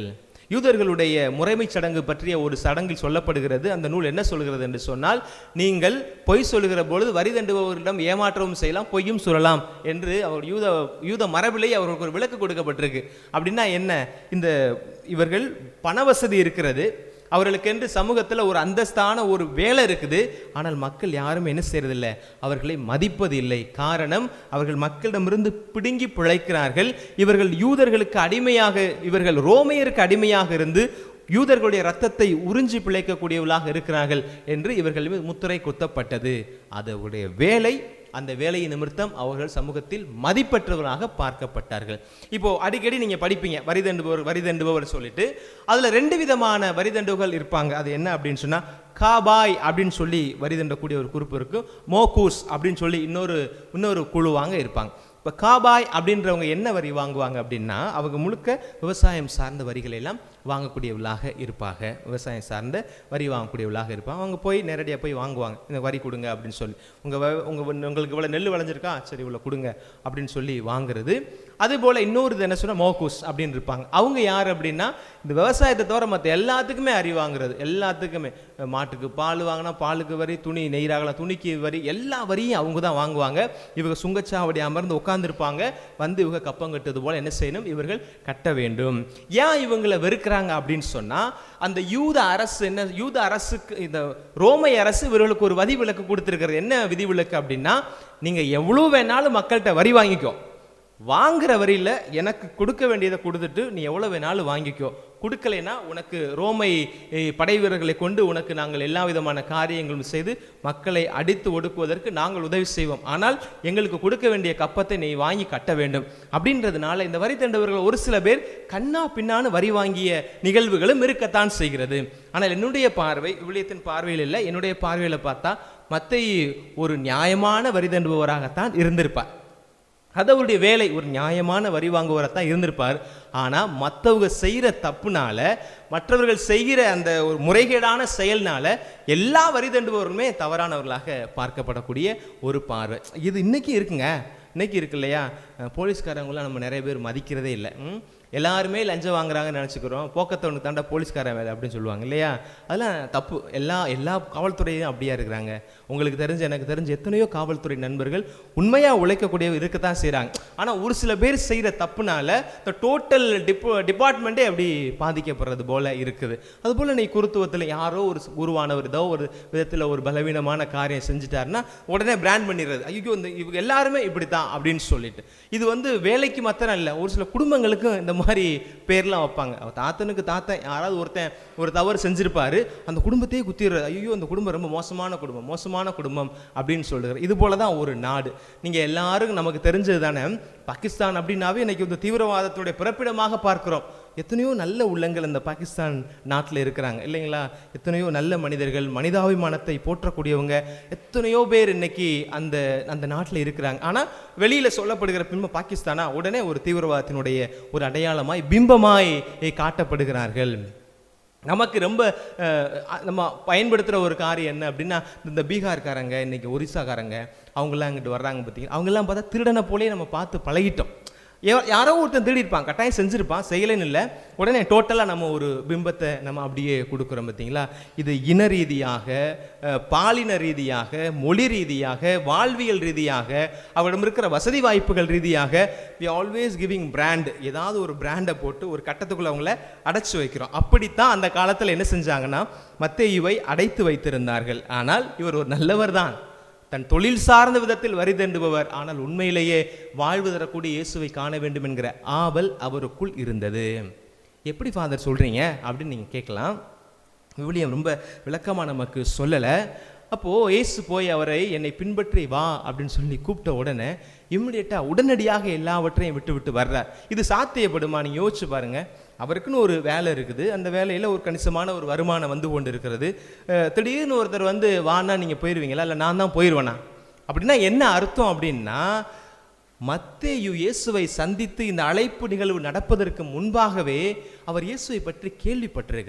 யூதர்களுடைய முறைமைச் சடங்கு பற்றிய ஒரு சடங்கில் சொல்லப்படுகிறது அந்த நூல் என்ன சொல்கிறது என்று சொன்னால் நீங்கள் பொய் சொல்லுகிற பொழுது வரி தண்டுபவர்களிடம் ஏமாற்றவும் செய்யலாம் பொய்யும் சொல்லலாம் என்று அவர் யூத யூத மரபிலே அவர்களுக்கு ஒரு விளக்கு கொடுக்கப்பட்டிருக்கு அப்படின்னா என்ன இந்த இவர்கள் பண வசதி இருக்கிறது அவர்களுக்கென்று சமூகத்தில் ஒரு அந்தஸ்தான ஒரு வேலை இருக்குது ஆனால் மக்கள் யாரும் என்ன செய்யறதில்லை அவர்களை மதிப்பது இல்லை காரணம் அவர்கள் மக்களிடமிருந்து பிடுங்கி பிழைக்கிறார்கள் இவர்கள் யூதர்களுக்கு அடிமையாக இவர்கள் ரோமையருக்கு அடிமையாக இருந்து யூதர்களுடைய ரத்தத்தை உறிஞ்சி பிழைக்கக்கூடியவர்களாக இருக்கிறார்கள் என்று இவர்கள் மீது முத்திரை குத்தப்பட்டது அதனுடைய வேலை அந்த வேலையின் நிமித்தம் அவர்கள் சமூகத்தில் மதிப்பற்றவர்களாக பார்க்கப்பட்டார்கள் இப்போ அடிக்கடி நீங்க படிப்பீங்க வரிதண்டுபவர் வரிதண்டுபவர் சொல்லிட்டு அதுல ரெண்டு விதமான வரிதண்டுகள் இருப்பாங்க அது என்ன அப்படின்னு சொன்னா காபாய் அப்படின்னு சொல்லி வரிதண்டக்கூடிய ஒரு குறிப்பு இருக்கும் மோகூஸ் அப்படின்னு சொல்லி இன்னொரு இன்னொரு குழுவாங்க இருப்பாங்க இப்போ காபாய் அப்படின்றவங்க என்ன வரி வாங்குவாங்க அப்படின்னா அவங்க முழுக்க விவசாயம் சார்ந்த வரிகளை எல்லாம் வாங்கக்கூடியவர்களாக இருப்பாங்க விவசாயம் சார்ந்த வரி வாங்கக்கூடியவர்களாக இருப்பாங்க அவங்க போய் நேரடியாக போய் வாங்குவாங்க இந்த வரி கொடுங்க அப்படின்னு சொல்லி உங்கள் உங்கள் உங்களுக்கு இவ்வளோ நெல் விளைஞ்சிருக்கா சரி இவ்வளோ கொடுங்க அப்படின்னு சொல்லி வாங்குறது அதுபோல் இன்னொரு இது என்ன சொன்னால் மோகூஸ் அப்படின்னு இருப்பாங்க அவங்க யார் அப்படின்னா இந்த விவசாயத்தை தவிர மற்ற எல்லாத்துக்குமே அறி வாங்குறது எல்லாத்துக்குமே மாட்டுக்கு பால் வாங்கினா பாலுக்கு வரி துணி நெய்றாகலாம் துணிக்கு வரி எல்லா வரியும் அவங்க தான் வாங்குவாங்க இவங்க சுங்கச்சாவடி அமர்ந்து உட்காந்துருப்பாங்க வந்து இவங்க கப்பம் கட்டுறது போல என்ன செய்யணும் இவர்கள் கட்ட வேண்டும் ஏன் இவங்களை வெறுக்கிறாங்க அப்படின்னு சொன்னா அந்த யூத அரசு என்ன யூத அரசுக்கு இந்த ரோமை அரசு இவர்களுக்கு ஒரு விதிவிலக்கு கொடுத்துருக்கிறது என்ன விதிவிலக்கு அப்படின்னா நீங்க எவ்வளவு வேணாலும் மக்கள்கிட்ட வரி வாங்கிக்கோ வாங்குற வரியில எனக்கு கொடுக்க வேண்டியதை கொடுத்துட்டு நீ எவ்வளவு வேணாலும் வாங்கிக்கோ கொடுக்கலைன்னா உனக்கு ரோமை eh, படை வீரர்களை கொண்டு உனக்கு நாங்கள் எல்லா விதமான காரியங்களும் செய்து மக்களை அடித்து ஒடுக்குவதற்கு நாங்கள் உதவி செய்வோம் ஆனால் எங்களுக்கு கொடுக்க வேண்டிய கப்பத்தை நீ வாங்கி கட்ட வேண்டும் அப்படின்றதுனால இந்த வரி தண்டவர்கள் ஒரு சில பேர் கண்ணா பின்னான்னு வரி வாங்கிய நிகழ்வுகளும் இருக்கத்தான் செய்கிறது ஆனால் என்னுடைய பார்வை விவிலியத்தின் பார்வையில் இல்லை என்னுடைய பார்வையில் பார்த்தா மத்தேயு ஒரு நியாயமான வரி தண்டுபவராகத்தான் இருந்திருப்பார் அது அவருடைய வேலை ஒரு நியாயமான வரி வாங்குவராக தான் இருந்திருப்பார் ஆனால் மற்றவங்க செய்கிற தப்புனால மற்றவர்கள் செய்கிற அந்த ஒரு முறைகேடான செயல்னால எல்லா வரி தண்டுபவர்களுமே தவறானவர்களாக பார்க்கப்படக்கூடிய ஒரு பார்வை இது இன்னைக்கு இருக்குங்க இன்னைக்கு இருக்கு இல்லையா அஹ் போலீஸ்காரங்களாம் நம்ம நிறைய பேர் மதிக்கிறதே இல்லை ம்? எல்லாருமே லஞ்சம் வாங்குறாங்கன்னு நினச்சிக்கிறோம் போக்கத்தவனுக்கு தாண்டா போலீஸ்காரன் வேலை அப்படின்னு சொல்லுவாங்க இல்லையா அதெல்லாம் தப்பு எல்லா எல்லா காவல்துறையும் அப்படியா இருக்கிறாங்க உங்களுக்கு தெரிஞ்ச எனக்கு தெரிஞ்ச எத்தனையோ காவல்துறை நண்பர்கள் உண்மையாக உழைக்கக்கூடிய இருக்கத்தான் செய்கிறாங்க ஆனால் ஒரு சில பேர் செய்கிற தப்புனால இந்த டோட்டல் டிப்போ டிபார்ட்மெண்ட்டே அப்படி பாதிக்கப்படுறது போல இருக்குது அதுபோல் நீ குருத்துவத்தில் யாரோ ஒரு குருவானவர் ஏதோ ஒரு விதத்தில் ஒரு பலவீனமான காரியம் செஞ்சுட்டாருன்னா உடனே பிராண்ட் பண்ணிடுறது ஐயோ இந்த இவங்க எல்லாருமே இப்படி தான் அப்படின்னு சொல்லிட்டு இது வந்து வேலைக்கு மாத்திரம் இல்லை ஒரு சில குடும்பங்களுக்கும் இந்த மாதிரி பேர்லாம் வைப்பாங்க அவ தாத்தனுக்கு தாத்தன் யாராவது ஒருத்தன் ஒரு தவறு செஞ்சிருப்பாரு அந்த குடும்பத்தையே குத்திடுறது ஐயோ அந்த குடும்பம் ரொம்ப மோசமான குடும்பம் மோசமான குடும்பம் அப்படின்னு சொல்லுறது இது போல தான் ஒரு நாடு நீங்கள் எல்லாரும் நமக்கு தெரிஞ்சது தானே பாகிஸ்தான் அப்படின்னாவே இன்னைக்கு இந்த தீவிரவாதத்துடைய பிறப்பிடமாக பார்க்கிறோம் எத்தனையோ நல்ல உள்ளங்கள் அந்த பாகிஸ்தான் நாட்டில் இருக்கிறாங்க இல்லைங்களா எத்தனையோ நல்ல மனிதர்கள் மனிதாபிமானத்தை போற்றக்கூடியவங்க எத்தனையோ பேர் இன்னைக்கு அந்த அந்த நாட்டில் இருக்கிறாங்க ஆனால் வெளியில் சொல்லப்படுகிற பின்பு பாகிஸ்தானா உடனே ஒரு தீவிரவாதத்தினுடைய ஒரு அடையாளமாய் பிம்பமாய் காட்டப்படுகிறார்கள் நமக்கு ரொம்ப அஹ், அ- நம்ம பயன்படுத்துகிற ஒரு காரியம் என்ன அப்படின்னா இந்த பீகார்காரங்க இன்னைக்கு ஒரிசாக்காரங்க அவங்கெல்லாம் இங்கிட்டு வர்றாங்க பார்த்தீங்கன்னா அவங்கெல்லாம் பார்த்தா திருடனை போலே நம்ம பார்த்து பழகிட்டோம் யா- யாரோ ஒருத்தன் திருடியிருப்பான் கட்டாயம் செஞ்சிருப்பான் செய்யலைன்னு இல்லை உடனே டோட்டலாக நம்ம ஒரு பிம்பத்தை நம்ம அப்படியே கொடுக்குறோம் பார்த்தீங்களா இது இன ரீதியாக அஹ், பாலின ரீதியாக மொழி ரீதியாக வாழ்வியல் ரீதியாக அவரிடம் இருக்கிற வசதி வாய்ப்புகள் ரீதியாக வி ஆல்வேஸ் கிவிங் பிராண்ட் ஏதாவது ஒரு பிராண்டை போட்டு ஒரு கட்டத்துக்குள்ள அவங்கள அடைச்சு வைக்கிறோம் அப்படித்தான் அந்த காலத்தில் என்ன செஞ்சாங்கன்னா மத்தேயுவை அடைத்து வைத்திருந்தார்கள் ஆனால் இவர் ஒரு நல்லவர் தான் தன் தொழில் சார்ந்த விதத்தில் வரி தண்டுபவர் ஆனால் உண்மையிலேயே வாழ்வு தரக்கூடிய இயேசுவை காண வேண்டும் என்கிற ஆவல் அவருக்குள் இருந்தது எப்படி ஃபாதர் சொல்றீங்க அப்படின்னு நீங்க கேட்கலாம் விவிலியம் ரொம்ப விளக்கமா நமக்கு சொல்லலை அப்போ இயேசு போய் அவரை என்னை பின்பற்றி வா அப்படின்னு சொல்லி கூப்பிட்ட உடனே இம்மிடியட்டா உடனடியாக எல்லாவற்றையும் விட்டு விட்டு வர்றார் இது சாத்தியப்படுமா நீங்க யோசிச்சு பாருங்க அவருக்குன்னு ஒரு வேலை இருக்குது அந்த வேலையில் ஒரு கணிசமான ஒரு வருமானம் வந்து கொண்டு இருக்கிறது அஹ் திடீர்னு ஒருத்தர் வந்து வானா நீங்கள் போயிடுவீங்களா இல்லை நான் தான் போயிடுவேனா அப்படின்னா என்ன அர்த்தம் அப்படின்னா மத்தேயு இயேசுவை சந்தித்து இந்த அழைப்பு நிகழ்வு நடப்பதற்கு முன்பாகவே அவர் இயேசுவை பற்றி கேள்விப்பட்டிருக்கிறார்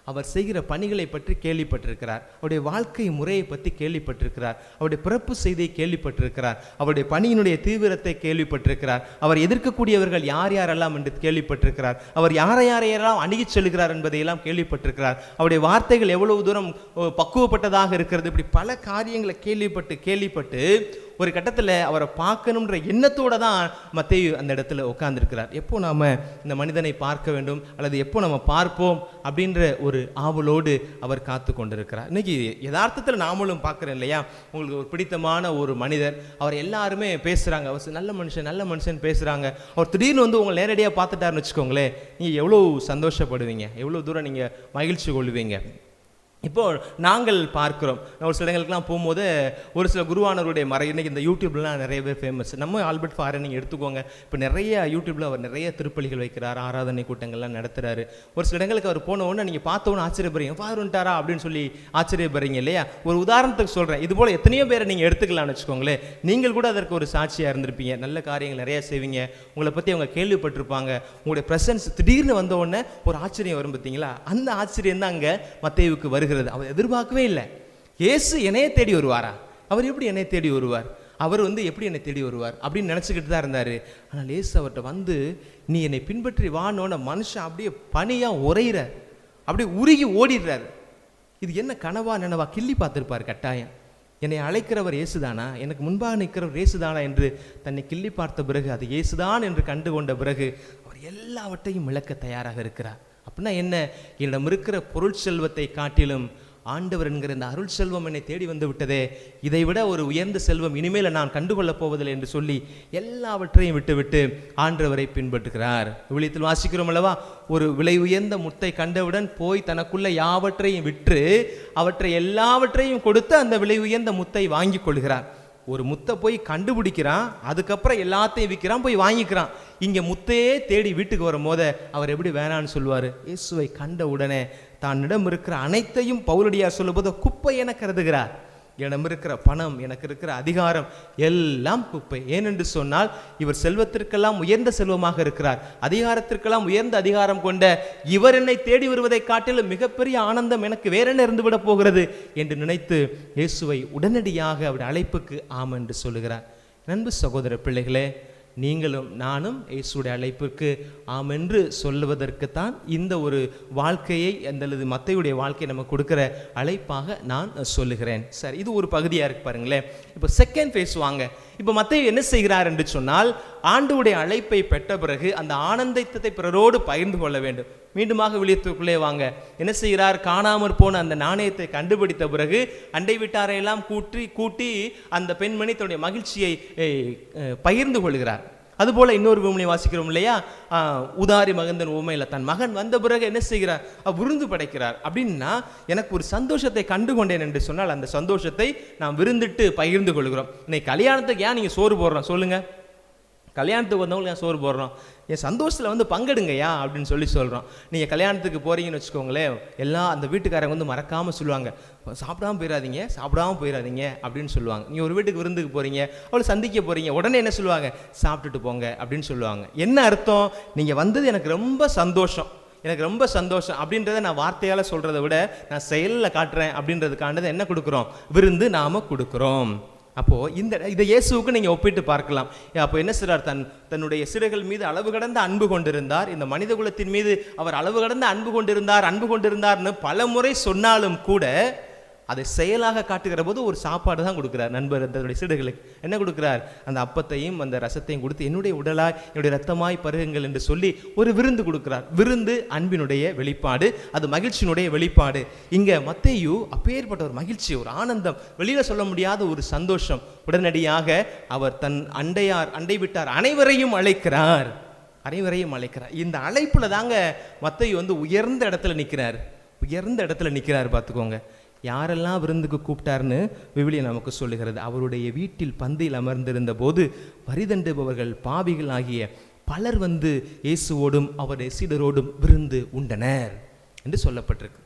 அவர் செய்கிற பணிகளை பற்றி கேள்விப்பட்டிருக்கிறார் அவருடைய வாழ்க்கை முறையை பற்றி கேள்விப்பட்டிருக்கிறார் அவருடைய பிறப்பு செய்தியை கேள்விப்பட்டிருக்கிறார் அவருடைய பணியினுடைய தீவிரத்தை கேள்விப்பட்டிருக்கிறார் அவர் எதிர்க்கக்கூடியவர்கள் யார் யாரெல்லாம் என்று கேள்விப்பட்டிருக்கிறார் அவர் யாரை யாரையெல்லாம் அணுகிச் செல்கிறார் என்பதையெல்லாம் கேள்விப்பட்டிருக்கிறார் அவருடைய வார்த்தைகள் எவ்வளவு தூரம் ஓ, பக்குவப்பட்டதாக இருக்கிறது இப்படி பல காரியங்களை கேள்விப்பட்டு கேள்விப்பட்டு ஒரு கட்டத்தில் அவரை பார்க்கணுன்ற எண்ணத்தோட தான் மத்தேயு அந்த இடத்துல உட்கார்ந்திருக்கிறார் எப்போ நாம இந்த மனிதனை பார்க்க வேண்டும் அல்லது எப்போ நம்ம பார்ப்போம் அப்படின்ற ஒரு ஆவலோடு அவர் காத்து கொண்டிருக்கிறார் இன்னைக்கு யதார்த்தத்தில் நாமளும் பார்க்குறோம் இல்லையா உங்களுக்கு ஒரு பிடித்தமான ஒரு மனிதர் அவர் எல்லாருமே பேசுகிறாங்க அவர் நல்ல மனுஷன் நல்ல மனுஷன் பேசுகிறாங்க அவர் திடீர்னு வந்து உங்களை நேரடியாக பார்த்துட்டாருன்னு வச்சுக்கோங்களேன் நீங்கள் எவ்வளோ சந்தோஷப்படுவீங்க எவ்வளோ தூரம் நீங்கள் மகிழ்ச்சி கொள்வீங்க இப்போ நாங்கள் பார்க்கிறோம் நான் ஒரு சில இடங்களுக்குலாம் போகும்போது ஒரு சில குருவானவருடைய மறை இன்னைக்கு இந்த யூடியூப்லாம் நிறைய பேர் ஃபேமஸ் நம்ம ஆல்பர்ட் ஃபாரை நீங்கள் எடுத்துக்கோங்க இப்போ நிறைய யூடியூப்ல அவர் நிறைய திருப்பலிகள் வைக்கிறார் ஆராதனை கூட்டங்கள்லாம் நடத்துறாரு ஒரு சில இடங்களுக்கு அவர் போன உடனே நீங்கள் பார்த்த உடனே ஆச்சரியப்படுறீங்க ஃபார் வந்துட்டாரா அப்படின்னு சொல்லி ஆச்சரியப்படுறீங்க இல்லையா ஒரு உதாரணத்துக்கு சொல்கிறேன் இது போல் எத்தனையோ பேரை நீங்கள் எடுத்துக்கலாம்னு வச்சுக்கோங்களேன் நீங்கள் கூட அதற்கு ஒரு சாட்சியாக இருந்திருப்பீங்க நல்ல காரியங்கள் நிறைய செய்வீங்க உங்களை பற்றி அவங்க கேள்விப்பட்டிருப்பாங்க உங்களுடைய ப்ரெசன்ஸ் திடீர்னு வந்த உடனே ஒரு ஆச்சரியம் வரும் பார்த்தீங்களா அந்த ஆச்சரியம் தான் அங்கே மத்தேயுவுக்கு வருகிறது அவர் எதிர்பார்க்கவே இல்லை இயேசு என்னையே தேடி வருவாரா அவர் எப்படி என்னை தேடி வருவார் அவர் வந்து எப்படி என்னை தேடி வருவார் அப்படின்னு நினச்சிக்கிட்டு தான் இருந்தார் ஆனால் இயேசு அவர்கிட்ட வந்து நீ என்னை பின்பற்றி வானோன மனுஷன் அப்படியே பனியாக உரையிறார் அப்படியே உருகி ஓடிடுறாரு இது என்ன கனவா நினவா கிள்ளி பார்த்துருப்பார் கட்டாயம் என்னை அழைக்கிறவர் இயேசுதானா எனக்கு முன்பாக நிற்கிறவர் இயேசுதானா என்று தன்னை கிள்ளி பார்த்த பிறகு அது இயேசுதான் என்று கண்டு கொண்ட பிறகு அவர் எல்லாவற்றையும் இழக்க தயாராக இருக்கிறார் அப்படின்னா என்ன என்னிடம் இருக்கிற பொருள் செல்வத்தை காட்டிலும் ஆண்டவர் என்கிற இந்த அருள் செல்வம் என்னை தேடி வந்து விட்டதே இதை விட ஒரு உயர்ந்த செல்வம் இனிமேல் நான் கண்டுகொள்ளப் போவதில்லை என்று சொல்லி எல்லாவற்றையும் விட்டுவிட்டு ஆண்டவரை பின்பற்றுகிறார் விழியத்தில் வாசிக்கிறோம் அல்லவா ஒரு விலை உயர்ந்த முத்தை கண்டவுடன் போய் தனக்குள்ள யாவற்றையும் விற்று அவற்றை எல்லாவற்றையும் கொடுத்து அந்த விலை உயர்ந்த முத்தை வாங்கி கொள்கிறார் ஒரு முத்தை போய் கண்டுபிடிக்கிறான் அதுக்கப்புறம் எல்லாத்தையும் விற்கிறான் போய் வாங்கிக்கிறான் இங்கே முத்தையே தேடி வீட்டுக்கு வரும்போது அவர் எப்படி வேணான்னு சொல்லுவார் இயேசுவை கண்ட உடனே தன்னிடம் இருக்கிற அனைத்தையும் பவுலடியார் சொல்லும்போது குப்பை என கருதுகிறார் என்னிடம் இருக்கிற பணம் எனக்கு இருக்கிற அதிகாரம் எல்லாம் குப்பை ஏனென்று சொன்னால் இவர் செல்வத்திற்கெல்லாம் உயர்ந்த செல்வமாக இருக்கிறார் அதிகாரத்திற்கெல்லாம் உயர்ந்த அதிகாரம் கொண்ட இவர் என்னை தேடி வருவதை காட்டிலும் மிகப்பெரிய ஆனந்தம் எனக்கு வேற என்ன இருந்துவிட போகிறது என்று நினைத்து இயேசுவை உடனடியாக அவருடைய அழைப்புக்கு ஆம் என்று சொல்லுகிறார் நண்பு சகோதர பிள்ளைகளே நீங்களும் நானும் இயேசுடைய அழைப்பிற்கு ஆம் என்று சொல்லுவதற்குத்தான் இந்த ஒரு வாழ்க்கையை அல்லது மத்தையுடைய வாழ்க்கையை நம்ம கொடுக்கிற அழைப்பாக நான் சொல்லுகிறேன் சரி இது ஒரு பகுதியாக இருக்கு பாருங்களேன் இப்போ செகண்ட் ஃபேஸ் வாங்க இப்போ மத்தையு என்ன செய்கிறார் என்று சொன்னால் ஆண்டுடைய அழைப்பை பெற்ற பிறகு அந்த ஆனந்தத்தை பிறரோடு பகிர்ந்து கொள்ள வேண்டும் மீண்டுமாக விழியத்துக்குள்ளே வாங்க என்ன செய்கிறார் காணாமற் போன அந்த நாணயத்தை கண்டுபிடித்த பிறகு அண்டை வீட்டாரை எல்லாம் கூட்டி கூட்டி அந்த பெண்மணி தன்னுடைய மகிழ்ச்சியை ஏய், அஹ், பகிர்ந்து கொள்கிறார் அதுபோல இன்னொரு பூமியை வாசிக்கிறோம் இல்லையா ஆஹ், உதாரி மகந்தன் உண்மையில் தன் மகன் வந்த பிறகு என்ன செய்கிறார் அவர் விருந்து படைக்கிறார் அப்படின்னா எனக்கு ஒரு சந்தோஷத்தை கண்டு கொண்டேன் என்று சொன்னால் அந்த சந்தோஷத்தை நாம் விருந்திட்டு பகிர்ந்து கொள்கிறோம் இன்னைக்கு கல்யாணத்துக்கு ஏன் நீங்கள் சோறு போடுறோம் சொல்லுங்க கல்யாணத்துக்கு வந்தவங்களுக்கு ஏன் சோறு போடுறோம் என் சந்தோஷத்தில் வந்து பங்கெடுங்கய்யா அப்படின்னு சொல்லி சொல்கிறோம் நீங்கள் கல்யாணத்துக்கு போகிறீங்கன்னு வச்சுக்கோங்களேன் எல்லாம் அந்த வீட்டுக்காரங்க வந்து மறக்காமல் சொல்லுவாங்க சாப்பிடாம போயிடாதீங்க சாப்பிடாம போயிடாதீங்க அப்படின்னு சொல்லுவாங்க நீங்கள் ஒரு வீட்டுக்கு விருந்துக்கு போகிறீங்க அவளை சந்திக்க போகிறீங்க உடனே என்ன சொல்லுவாங்க சாப்பிட்டுட்டு போங்க அப்படின்னு சொல்லுவாங்க என்ன அர்த்தம் நீங்கள் வந்தது எனக்கு ரொம்ப சந்தோஷம் எனக்கு ரொம்ப சந்தோஷம் அப்படின்றத நான் வார்த்தையால் சொல்கிறத விட நான் செயலில் காட்டுறேன் அப்படின்றதுக்கானது என்ன கொடுக்குறோம் விருந்து நாம் கொடுக்குறோம் அப்போது இந்த இதை இயேசுவுக்கு நீங்கள் ஒப்பிட்டு பார்க்கலாம் அப்போ என்ன செய்றார் தன் தன்னுடைய சிறுகள் மீது அளவு கடந்த அன்பு கொண்டிருந்தார் இந்த மனித குலத்தின் மீது அவர் அளவு கடந்த அன்பு கொண்டிருந்தார் அன்பு கொண்டிருந்தார்னு பல முறை சொன்னாலும் கூட அதை செயலாக காட்டுகிற போது ஒரு சாப்பாடு தான் கொடுக்குறார் நண்பர் தன்னுடைய சிறுகளுக்கு என்ன கொடுக்குறார் அந்த அப்பத்தையும் அந்த ரசத்தையும் கொடுத்து என்னுடைய உடலாய் என்னுடைய ரத்தமாய் பருகுங்கள் என்று சொல்லி ஒரு விருந்து கொடுக்கிறார் விருந்து அன்பினுடைய வெளிப்பாடு அது மகிழ்ச்சியினுடைய வெளிப்பாடு இங்க மத்தேயு அப்பேற்பட்ட ஒரு மகிழ்ச்சி ஒரு ஆனந்தம் வெளியில சொல்ல முடியாத ஒரு சந்தோஷம் உடனடியாக அவர் தன் அண்டையார் அண்டை விட்டார் அனைவரையும் அழைக்கிறார் அனைவரையும் அழைக்கிறார் இந்த அழைப்புல தாங்க மத்தேயு வந்து உயர்ந்த இடத்துல நிற்கிறார் உயர்ந்த இடத்துல நிற்கிறார் பார்த்துக்கோங்க யாரெல்லாம் விருந்துக்கு கூப்பிட்டார்னு விவிலியம் நமக்கு சொல்லுகிறது அவருடைய வீட்டில் பந்தியில் அமர்ந்திருந்த போது வரிதண்டுபவர்கள் பாவிகள் ஆகிய பலர் வந்து இயேசுவோடும் அவருடைய சீடரோடும் விருந்து உண்டனர் என்று சொல்லப்பட்டிருக்கு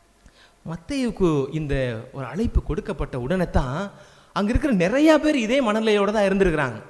மத்தேயுக்கு இந்த ஒரு அழைப்பு கொடுக்கப்பட்ட உடனே தான் அங்கே இருக்கிற நிறையா பேர் இதே மனநிலையோடு தான் இருந்திருக்கிறாங்க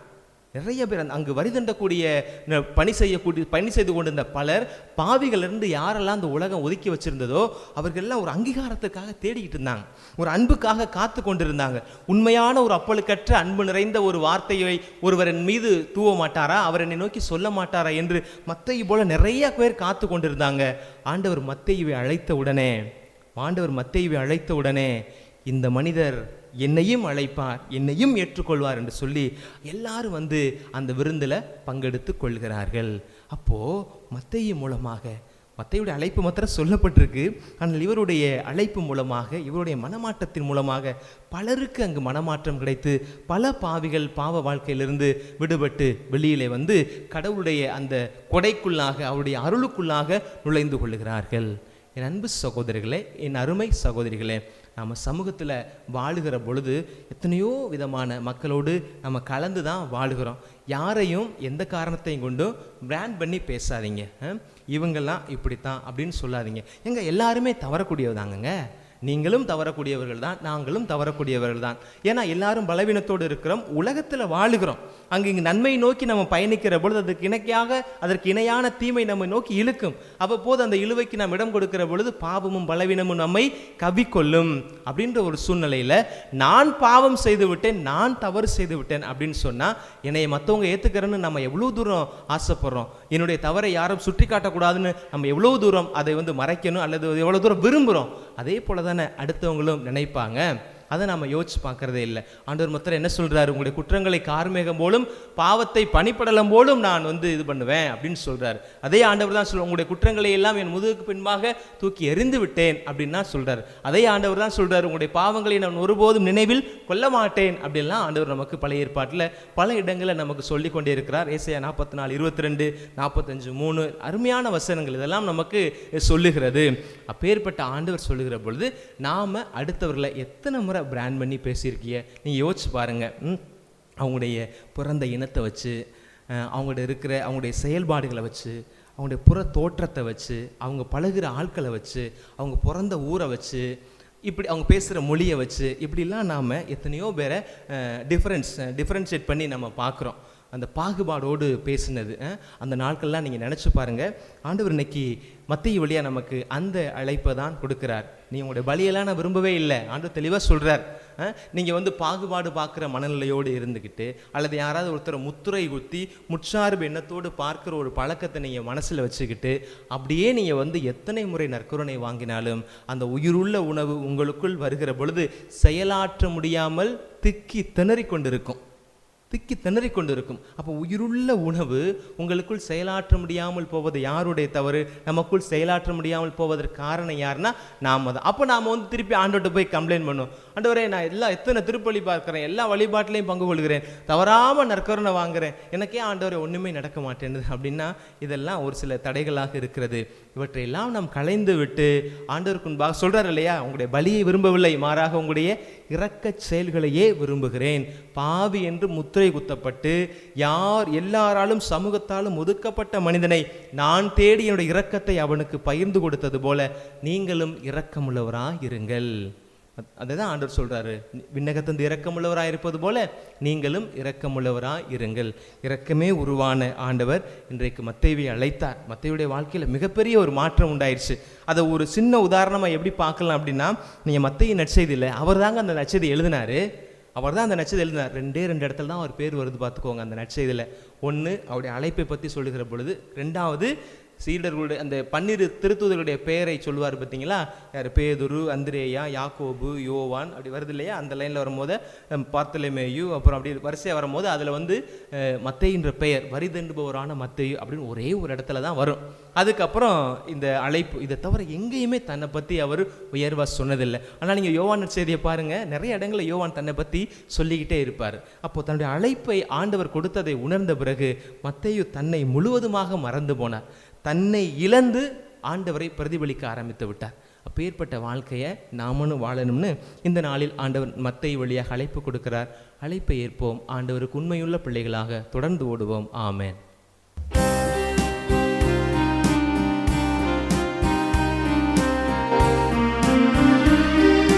நிறைய பேர் அந்த- அங்கு வரி தண்டக்கூடிய ந- பணி செய்யக்கூடிய பணி செய்து கொண்டிருந்த பலர் பாவிகளிலிருந்து யாரெல்லாம் அந்த உலகம் ஒதுக்கி வச்சிருந்ததோ அவர்கள்லாம் ஒரு அங்கீகாரத்துக்காக தேடிக்கிட்டு இருந்தாங்க ஒரு அன்புக்காக காத்து கொண்டிருந்தாங்க உண்மையான ஒரு அப்பழுக்கற்ற அன்பு நிறைந்த ஒரு வார்த்தையை ஒருவரின் மீது தூவ மாட்டாரா அவர் என்னை நோக்கி சொல்ல மாட்டாரா என்று மத்தையை போல நிறைய பேர் காத்து கொண்டிருந்தாங்க ஆண்டவர் மத்தையை அழைத்த உடனே ஆண்டவர் மத்தையை அழைத்த உடனே இந்த மனிதர் என்னையும் அழைப்பார் என்னையும் ஏற்றுக்கொள்வார் என்று சொல்லி எல்லாரும் வந்து அந்த விருந்தில் பங்கெடுத்து கொள்கிறார்கள் அப்போ மத்தையை மூலமாக மத்தையுடைய அழைப்பு மாத்திரம் சொல்லப்பட்டிருக்கு ஆனால் இவருடைய அழைப்பு மூலமாக இவருடைய மனமாற்றத்தின் மூலமாக பலருக்கு அங்கு மனமாற்றம் கிடைத்து பல பாவிகள் பாவ வாழ்க்கையிலிருந்து விடுபட்டு வெளியிலே வந்து கடவுளுடைய அந்த கொடைக்குள்ளாக அவருடைய அருளுக்குள்ளாக நுழைந்து கொள்ளுகிறார்கள் என் அன்பு சகோதரிகளே என் அருமை சகோதரிகளே நம்ம சமூகத்தில் வாழுகிற பொழுது எத்தனையோ விதமான மக்களோடு நம்ம கலந்து தான் வாழுகிறோம் யாரையும் எந்த காரணத்தையும் கொண்டும் பிராண்ட் பண்ணி பேசாதீங்க அஹ்? இவங்கெல்லாம் இப்படித்தான் அப்படின்னு சொல்லாதீங்க எங்க எல்லாருமே தவறக்கூடியவதாங்கங்க நீங்களும் தவறக்கூடியவர்கள் தான் நாங்களும் தவறக்கூடியவர்கள் தான் ஏன்னா எல்லாரும் பலவீனத்தோடு இருக்கிறோம் உலகத்தில் வாழுகிறோம் அங்கே இங்கு நன்மை நோக்கி நம்ம பயணிக்கிற பொழுது அதுக்கு இணைக்காக அதற்கு இணையான தீமை நம்மை நோக்கி இழுக்கும் அவ்வப்போது அந்த இழுவைக்கு நாம் இடம் கொடுக்கிற பொழுது பாவமும் பலவீனமும் நம்மை கவிக்கொள்ளும் அப்படின்ற ஒரு சூழ்நிலையில் நான் பாவம் செய்து விட்டேன் நான் தவறு செய்து விட்டேன் அப்படின்னு சொன்னால் என்னை மற்றவங்க ஏற்றுக்கிறேன்னு நம்ம எவ்வளோ தூரம் ஆசைப்படுறோம் என்னுடைய தவறை யாரும் சுட்டி காட்டக்கூடாதுன்னு நம்ம எவ்வளோ தூரம் அதை வந்து மறைக்கணும் அல்லது எவ்வளோ தூரம் விரும்புகிறோம் அதே போல தானே அடுத்தவங்களும் நினைப்பாங்க அதை நம்ம யோசிச்சு பார்க்கறதே இல்லை ஆண்டவர் மொத்தம் என்ன சொல்றாரு உங்களுடைய குற்றங்களை கார்மேகம் போலும் பாவத்தை பனிப்படலம் போலும் நான் வந்து இது பண்ணுவேன் அப்படின்னு சொல்றாரு அதே ஆண்டவர் தான் சொல்ற உங்களுடைய குற்றங்களை எல்லாம் என் முதுகுக்கு பின்பாக தூக்கி எறிந்து விட்டேன் அப்படின்னு தான் சொல்றாரு அதே ஆண்டவர் தான் சொல்றாரு உங்களுடைய பாவங்களை நான் ஒருபோதும் நினைவில் கொள்ள மாட்டேன் அப்படின்லாம் ஆண்டவர் நமக்கு பழைய ஏற்பாட்டில் பல இடங்களில் நமக்கு சொல்லி கொண்டே இருக்கிறார் ஏசையா நாற்பத்தி நாலு இருபத்தி ரெண்டு நாற்பத்தஞ்சு மூணு அருமையான வசனங்கள் இதெல்லாம் நமக்கு சொல்லுகிறது அப்பேற்பட்ட ஆண்டவர் சொல்லுகிற பொழுது நாம அடுத்தவர்களை எத்தனை முறை பிராண்ட் பண்ணி பேசியிருக்கீங்க நீங்கள் யோசிச்சு பாருங்க ம்? அவங்களுடைய பிறந்த இனத்தை வச்சு அஹ், அவங்கள்ட்ட இருக்கிற அவங்களுடைய செயல்பாடுகளை வச்சு அவங்களுடைய புற தோற்றத்தை வச்சு அவங்க பழகுற ஆட்களை வச்சு அவங்க பிறந்த ஊரை வச்சு இப்படி அவங்க பேசுகிற மொழியை வச்சு இப்படிலாம் நாம் எத்தனையோ பேரை டிஃப்ரென்ஸ் டிஃப்ரென்ஷியேட் பண்ணி நம்ம பார்க்குறோம் அந்த பாகுபாடோடு பேசினது அஹ், அந்த நாட்கள்லாம் நீங்கள் நினச்சி பாருங்கள் ஆண்டவர் இன்னைக்கு மத்திய வழியாக நமக்கு அந்த அழைப்பை தான் கொடுக்கிறார் நீ உங்களுடைய பலியெல்லாம் நான் விரும்பவே இல்லை ஆண்டவர் தெளிவாக சொல்கிறார் நீங்கள் வந்து பாகுபாடு பார்க்குற மனநிலையோடு இருந்துக்கிட்டு அல்லது யாராவது ஒருத்தரை முத்துரை குத்தி முற்சார்பு எண்ணத்தோடு பார்க்குற ஒரு பழக்கத்தை நீங்கள் மனசில் வச்சுக்கிட்டு அப்படியே நீங்கள் வந்து எத்தனை முறை நற்கருணை வாங்கினாலும் அந்த உயிருள்ள உணவு உங்களுக்குள் வருகிற பொழுது செயலாற்ற முடியாமல் திக்கி திணறிக் கொண்டிருக்கும் திக்கி திணறிக் கொண்டிருக்கும் அப்போ உயிருள்ள உணவு உங்களுக்குள் செயலாற்ற முடியாமல் போவது யாருடைய தவறு நமக்குள் செயலாற்ற முடியாமல் போவதற்கு காரணம் யாருன்னா நாம தான் அப்போ நாம் வந்து திருப்பி ஆண்டோட்ட போய் கம்ப்ளைண்ட் பண்ணுவோம் ஆண்டவரே நான் எல்லா எத்தனை திருப்பலி பார்க்குறேன் எல்லா வழிபாட்டிலையும் பங்கு கொள்கிறேன் தவறாமல் நற்கருணை வாங்குறேன் எனக்கே ஆண்டவரே ஒன்றுமே நடக்க மாட்டேங்குது அப்படின்னா இதெல்லாம் ஒரு சில தடைகளாக இருக்கிறது இவற்றையெல்லாம் நாம் களைந்து விட்டு ஆண்டவருக்கு முன்பாக சொல்றார் இல்லையா உங்களுடைய பலியை விரும்பவில்லை மாறாக உங்களுடைய இரக்கச் செயல்களையே விரும்புகிறேன் பாவி என்று முத்திரை குத்தப்பட்டு யார் எல்லாராலும் சமூகத்தாலும் ஒதுக்கப்பட்ட மனிதனை நான் தேடி என்னுடைய இரக்கத்தை அவனுக்கு பகிர்ந்து கொடுத்தது போல நீங்களும் இரக்கமுள்ளவராய் இருங்கள் அத்- அதுதான் ஆண்டவர் சொல்றாரு விண்ணகத்தந்து இரக்கமுள்ளவராய் இருப்பது போல நீங்களும் இரக்கமுள்ளவராய் இருங்கள் இரக்கமே உருவான ஆண்டவர் இன்றைக்கு மத்தேவியை அழைத்தார் மத்தேவியுடைய வாழ்க்கையில் மிகப்பெரிய ஒரு மாற்றம் உண்டாயிருச்சு அதை ஒரு சின்ன உதாரணமாக எப்படி பார்க்கலாம் அப்படின்னா நீங்கள் மத்தைய நற்செய்தியில் அவர் தாங்க அந்த நற்செய்தி எழுதினாரு அவர் தான் அந்த நட்சத்திரம் எழுதினார் ரெண்டே ரெண்டு இடத்துல தான் அவர் பேர் வருது பார்த்துக்கோங்க அந்த நற்செய்தியில் ஒன்று அவருடைய அழைப்பை பற்றி சொல்லுகிற பொழுது ரெண்டாவது சீடர்களுடைய அந்த பன்னிரு திருத்தூதர்களுடைய பெயரை சொல்லுவார் பார்த்தீங்களா யார் பேதுரு அந்திரேயா யாக்கோபு யோவான் அப்படி வருது இல்லையா அந்த லைனில் வரும்போது அஹ், பார்த்தலமேயு அப்புறம் அப்படி வரிசையாக வரும்போது அதில் வந்து அஹ், மத்தேயுன்ற பெயர் வரி தண்டுபவரான மத்தேயு அப்படின்னு ஒரே ஒரு இடத்துல தான் வரும் அதுக்கப்புறம் இந்த அழைப்பு இதை தவிர எங்கேயுமே தன்னை பற்றி அவர் உயர்வா சொன்னதில்லை ஆனால் நீங்கள் யோவான் செய்தியை பாருங்கள் நிறைய இடங்களில் யோவான் தன்னை பற்றி சொல்லிக்கிட்டே இருப்பார் அப்போ தன்னுடைய அழைப்பை ஆண்டவர் கொடுத்ததை உணர்ந்த பிறகு மத்தேயு தன்னை முழுவதுமாக மறந்து போனார் தன்னை இழந்து ஆண்டவரை பிரதிபலிக்க ஆரம்பித்து விட்டார் அப்பேற்பட்ட வாழ்க்கையை நாமளும் வாழணும்னு இந்த நாளில் ஆண்டவர் மத்தை வழியாக அழைப்பு கொடுக்கிறார் அழைப்பை ஏற்போம் ஆண்டவருக்கு உண்மையுள்ள பிள்ளைகளாக தொடர்ந்து ஓடுவோம் ஆமென்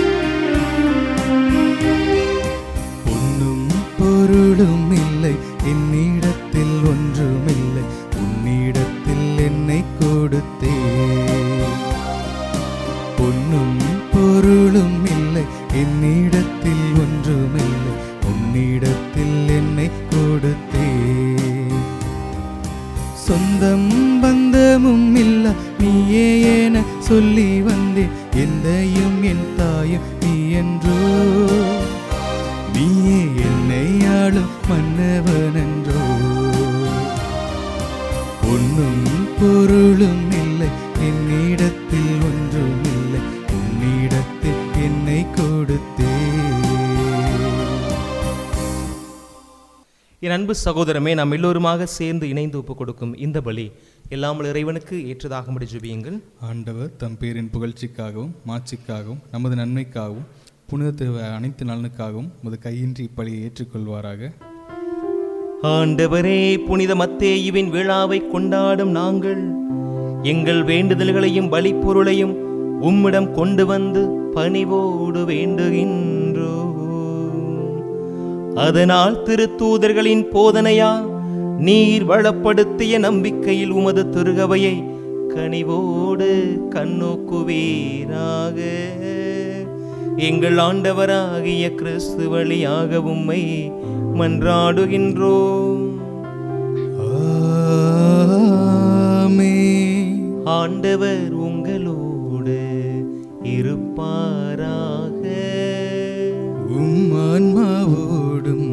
பொன்னும் பொருளும் இல்லை என்னிடத்தில் ஒன்றுமில்லை உன்னிடத்தில் என்னை கொடுத்தே பொன்னும் பொருளும் இல்லை என்னிடத்தில் ஒன்றுமில்லை உன்னிடத்தில் என்னை கொடுத்தே சொந்தம் பந்தமும் இல்ல நீயே என சொல்லி வந்தேன் எந்தையும் என் தாயும் நீ என்றோ நீயே என்னை ஆளும் மன்னவன் என்றோ பொன்னும் பொருளும் இல்லை என்னிடத்தில் ஒன்றும் இல்லை உன்னிடத்தில் என்னை கொடுத்தே என் அன்பு சகோதரமே நாம் எல்லோருமாக சேர்ந்து இணைந்து ஒப்புக் கொடுக்கும் இந்த பலி எல்லாமல் இறைவனுக்கு ஏற்றதாகும்படி ஜெபியுங்கள் ஆண்டவர் தம் பேரின் புகழ்ச்சிக்காகவும் மாட்சிக்காகவும் நமது நன்மைக்காகவும் புனித திரு அனைத்து நலனுக்காகவும் உமது கையின்றி இப்பலியை ஏற்றுக்கொள்வாராக ஆண்டவரே புனித மத்தேயுவின் விழாவை கொண்டாடும் நாங்கள் எங்கள் வேண்டுதல்களையும் பலிப்பொருளையும் உம்மிடம் கொண்டு வந்து பணிவோடு வேண்டுகின்றோ அதனால் திருத்தூதர்களின் போதனையா நீர் வளப்படுத்திய நம்பிக்கையில் உமது திருகவையை கனிவோடு கண்ணோக்குவீராக எங்கள் ஆண்டவராகிய கிறிஸ்து வழியாக உம்மை மன்றாடுகின்றோம் ஆமென். ஆண்டவர் உங்களோடு இருப்பாராக உம் ஆன்மாவோடும்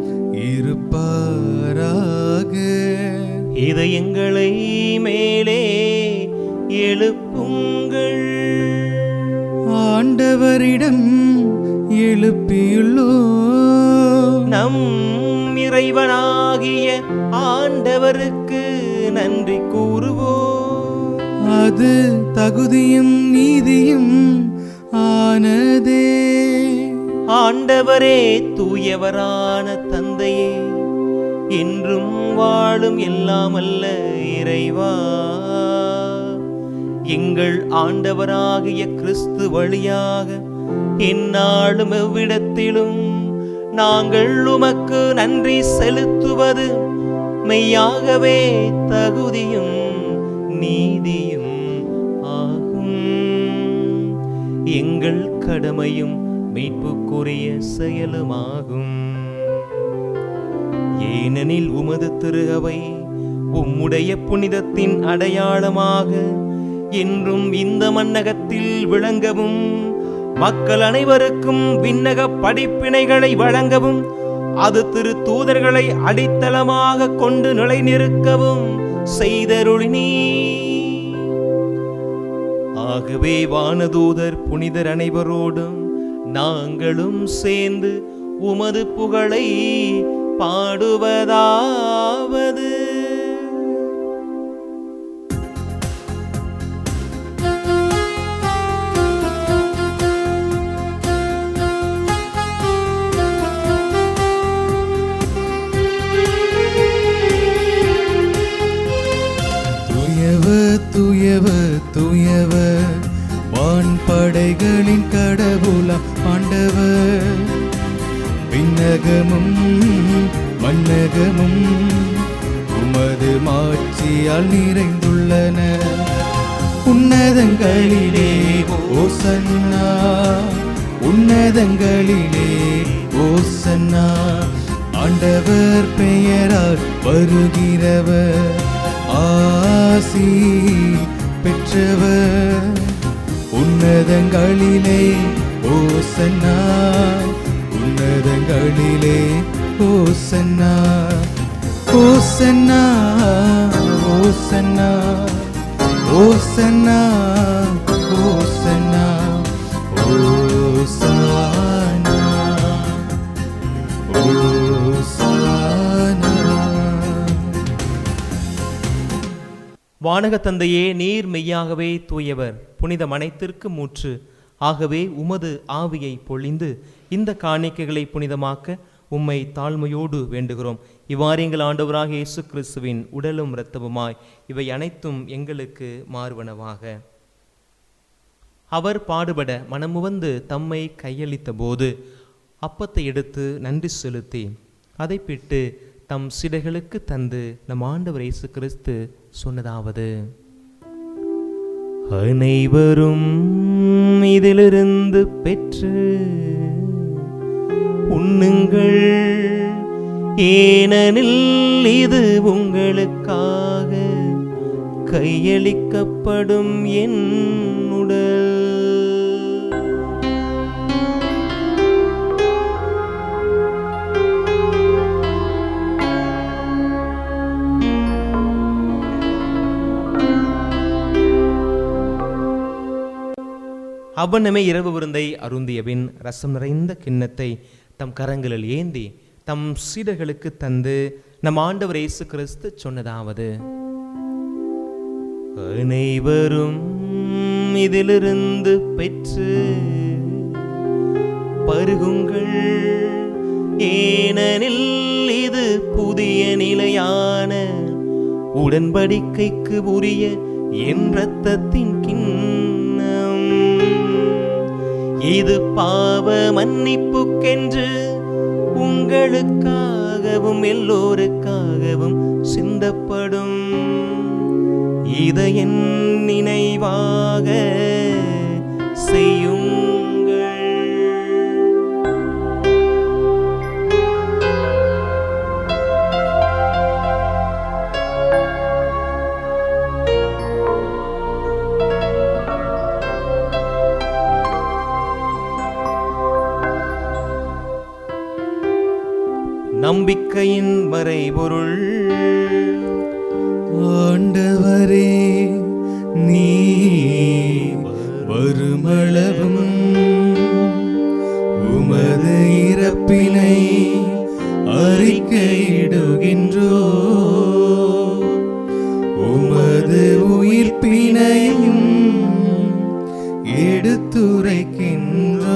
இருப்பாராக இதயங்களை மேலே எழுப்புங்கள் ஆண்டவரிடம் எழுப்பியுள்ளோ நம் இறைவனாகிய ஆண்டவருக்கு நன்றி கூறுவோம் அது தகுதியும் நீதியும் ஆனதே ஆண்டவரே தூயவரான தந்தையே என்றும் வாழும் எல்லாம் அல்ல இறைவா எங்கள் ஆண்டவராகிய கிறிஸ்து வழியாக எந்நாளும் எவ்விடத்திலும் நாங்கள் உமக்கு நன்றி செலுத்துவது மெய்யாகவே தகுதியும் நீதியும் ஆகும் எங்கள் கடமையும் மீட்புக்குரிய செயலுமாகும் ஏனெனில் உமது திருகவை உம்முடைய புனிதத்தின் அடையாளமாக என்றும் இந்த மன்னகத்தில் விளங்கவும் மக்கள் அனைவருக்கும் விண்ணக படிப்பினைகளை வழங்கவும் அது திரு தூதர்களை அடித்தளமாக கொண்டு நிலைநிறுக்கவும் செய்தருளினீ ஆகவே வானதூதர் புனிதர் அனைவரோடும் நாங்களும் சேர்ந்து உமது புகழை பாடுவதாவது துயவ துயவ துயவ வான் படைகளின் கடவுளம் ஆண்டவர் விண்ணகமும் மன்னகமும் உமது மாட்சியால் நிறைந்துள்ளன உன்னதங்களிலே ஓசன்னா உன்னதங்களிலே ஓசன்னா ஆண்டவர் பெயரால் வருகிறவர் ஆசி பெற்றவர் உன்னதங்களிலே ஓசன்னா உன்னதங்களிலே ஓசன்னா ஓசன்னா ஓசன்னா ஓசன்னா ஓசன்னா ஓசானா ஓசானா வானக தந்தையே நீர் மெய்யாகவே தூயவர் புனித மனைத்திற்கு மூற்று ஆகவே உமது ஆவியை பொழிந்து இந்த காணிக்கைகளை புனிதமாக்க உம்மை தாழ்மையோடு வேண்டுகிறோம் இவ்வாறு எங்கள் ஆண்டவராக இயேசு கிறிஸ்துவின் உடலும் இரத்தமுமாய் இவை அனைத்தும் எங்களுக்கு மாறுவனவாக அவர் பாடுபட மனமுவந்து தம்மை கையளித்த போது அப்பத்தை எடுத்து நன்றி செலுத்தி அதை பிட்டு தம் சிடைகளுக்கு தந்து நம் ஆண்டவர் இயேசு கிறிஸ்து சொன்னதாவது அனைவரும் இதிலிருந்து பெற்று உண்ணுங்கள் ஏனெனில் இது உங்களுக்காக கையளிக்கப்படும் என் உடல் அவனமே இரவு விருந்தை அருந்தியபின் ரசம் நிறைந்த கிண்ணத்தை தம் கரங்களில் ஏந்தி தம் சீடர்களுக்கு தந்து நம் ஆண்டவர் இயேசு கிறிஸ்து சொன்னதாவது அனைவரும் இதிலிருந்து பெற்று பருகுங்கள் ஏனெனில் இது புதிய நிலையான உடன்படிக்கைக்கு உரிய என் இரத்தத்தின் கிண்ணம் இது பாவ மன்னிப்புக்கென்று உங்களுக்காகவும் எல்லோருக்காகவும் சிந்தப்படும் இதை என் நினைவாக செய்யுங்கள் நம்பிக்கையின் மறைபொருள் ஆண்டவரே நீ வருமளவும் உமது இறப்பினை அறிக்கையிடுகின்றோ உமது உயிர்ப்பினையும் எடுத்துரைக்கின்றோ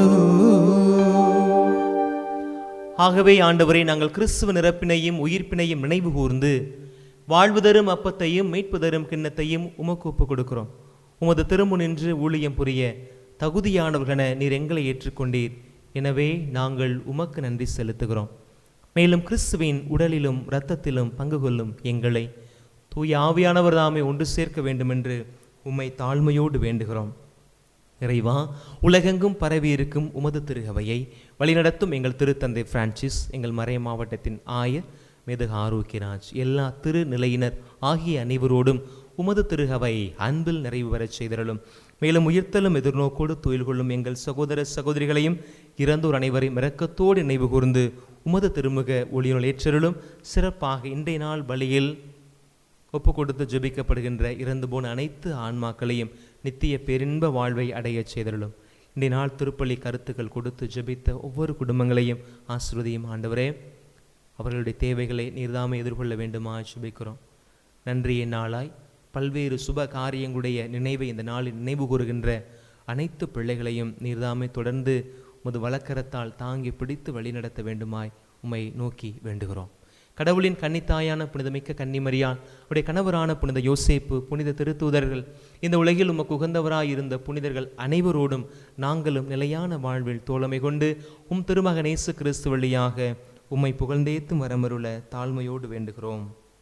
ஆகவே ஆண்டவரே நாங்கள் கிறிஸ்துவ நிரப்பினையும் உயிர்ப்பினையும் நினைவு கூர்ந்து வாழ்வு தரும் அப்பத்தையும் மீட்பு தரும் கிண்ணத்தையும் உமக்கு ஒப்புக் கொடுக்கிறோம் உமது திரும்பு நின்று ஊழியம் புரிய தகுதியானவர்களென நீர் எங்களை ஏற்றுக்கொண்டீர் எனவே நாங்கள் உமக்கு நன்றி செலுத்துகிறோம் மேலும் கிறிஸ்துவின் உடலிலும் இரத்தத்திலும் பங்கு கொள்ளும் எங்களை தூய ஆவியானவர் தாமே ஒன்று சேர்க்க வேண்டுமென்று உம்மை தாழ்மையோடு வேண்டுகிறோம் இறைவா உலகெங்கும் பரவி இருக்கும் உமது திருகவையை வழிநடத்தும் எங்கள் திருத்தந்தை பிரான்சிஸ் எங்கள் மறை மாவட்டத்தின் ஆயர் மெதுக ஆரோக்கியராஜ் எல்லா திருநிலையினர் ஆகிய அனைவரோடும் உமது திருகவை அன்பில் நிறைவு பெறச் செய்திருளும் மேலும் உயிர்த்தலும் எதிர்நோக்கோடு துயில் கொள்ளும் எங்கள் சகோதர சகோதரிகளையும் இறந்தோர் அனைவரையும் இரக்கத்தோடு நினைவு கூர்ந்து உமது திருமுக ஒளியுள் ஏற்றருளும் சிறப்பாக இன்றைய நாள் பலியில் ஒப்பு கொடுத்து ஜெபிக்கப்படுகின்ற இறந்து போன அனைத்து ஆன்மாக்களையும் நித்திய பேரின்ப வாழ்வை அடையச் செய்தருளும் இன்றைய நாள் திருப்பலி கருத்துக்கள் கொடுத்து ஜெபித்த ஒவ்வொரு குடும்பங்களையும் ஆசிர்வதியும் ஆண்டவரே அவர்களுடைய தேவைகளை நீர்தாமே எதிர்கொள்ள வேண்டுமா ஜெபிக்கிறோம் நன்றிய நாளாய் பல்வேறு சுப காரியங்களுடைய நினைவை இந்த நாளில் நினைவு கூறுகின்ற அனைத்து பிள்ளைகளையும் நீர்தாமே தொடர்ந்து உமது வழக்கரத்தால் தாங்கி பிடித்து வழிநடத்த வேண்டுமாய் உம்மை நோக்கி வேண்டுகிறோம் கடவுளின் கன்னித்தாயான புனிதமிக்க கன்னிமரியான் உடைய கணவரான புனித யோசேப்பு புனித திருத்தூதர்கள் இந்த உலகில் உமக்கு உகந்தவராய் இருந்த புனிதர்கள் அனைவரோடும் நாங்களும் நிலையான வாழ்வில் தோழமை கொண்டு உம் திருமகன் இயேசு கிறிஸ்து வழியாக உம்மை புகழ்ந்தேத்தும் வரமருள தாழ்மையோடு வேண்டுகிறோம்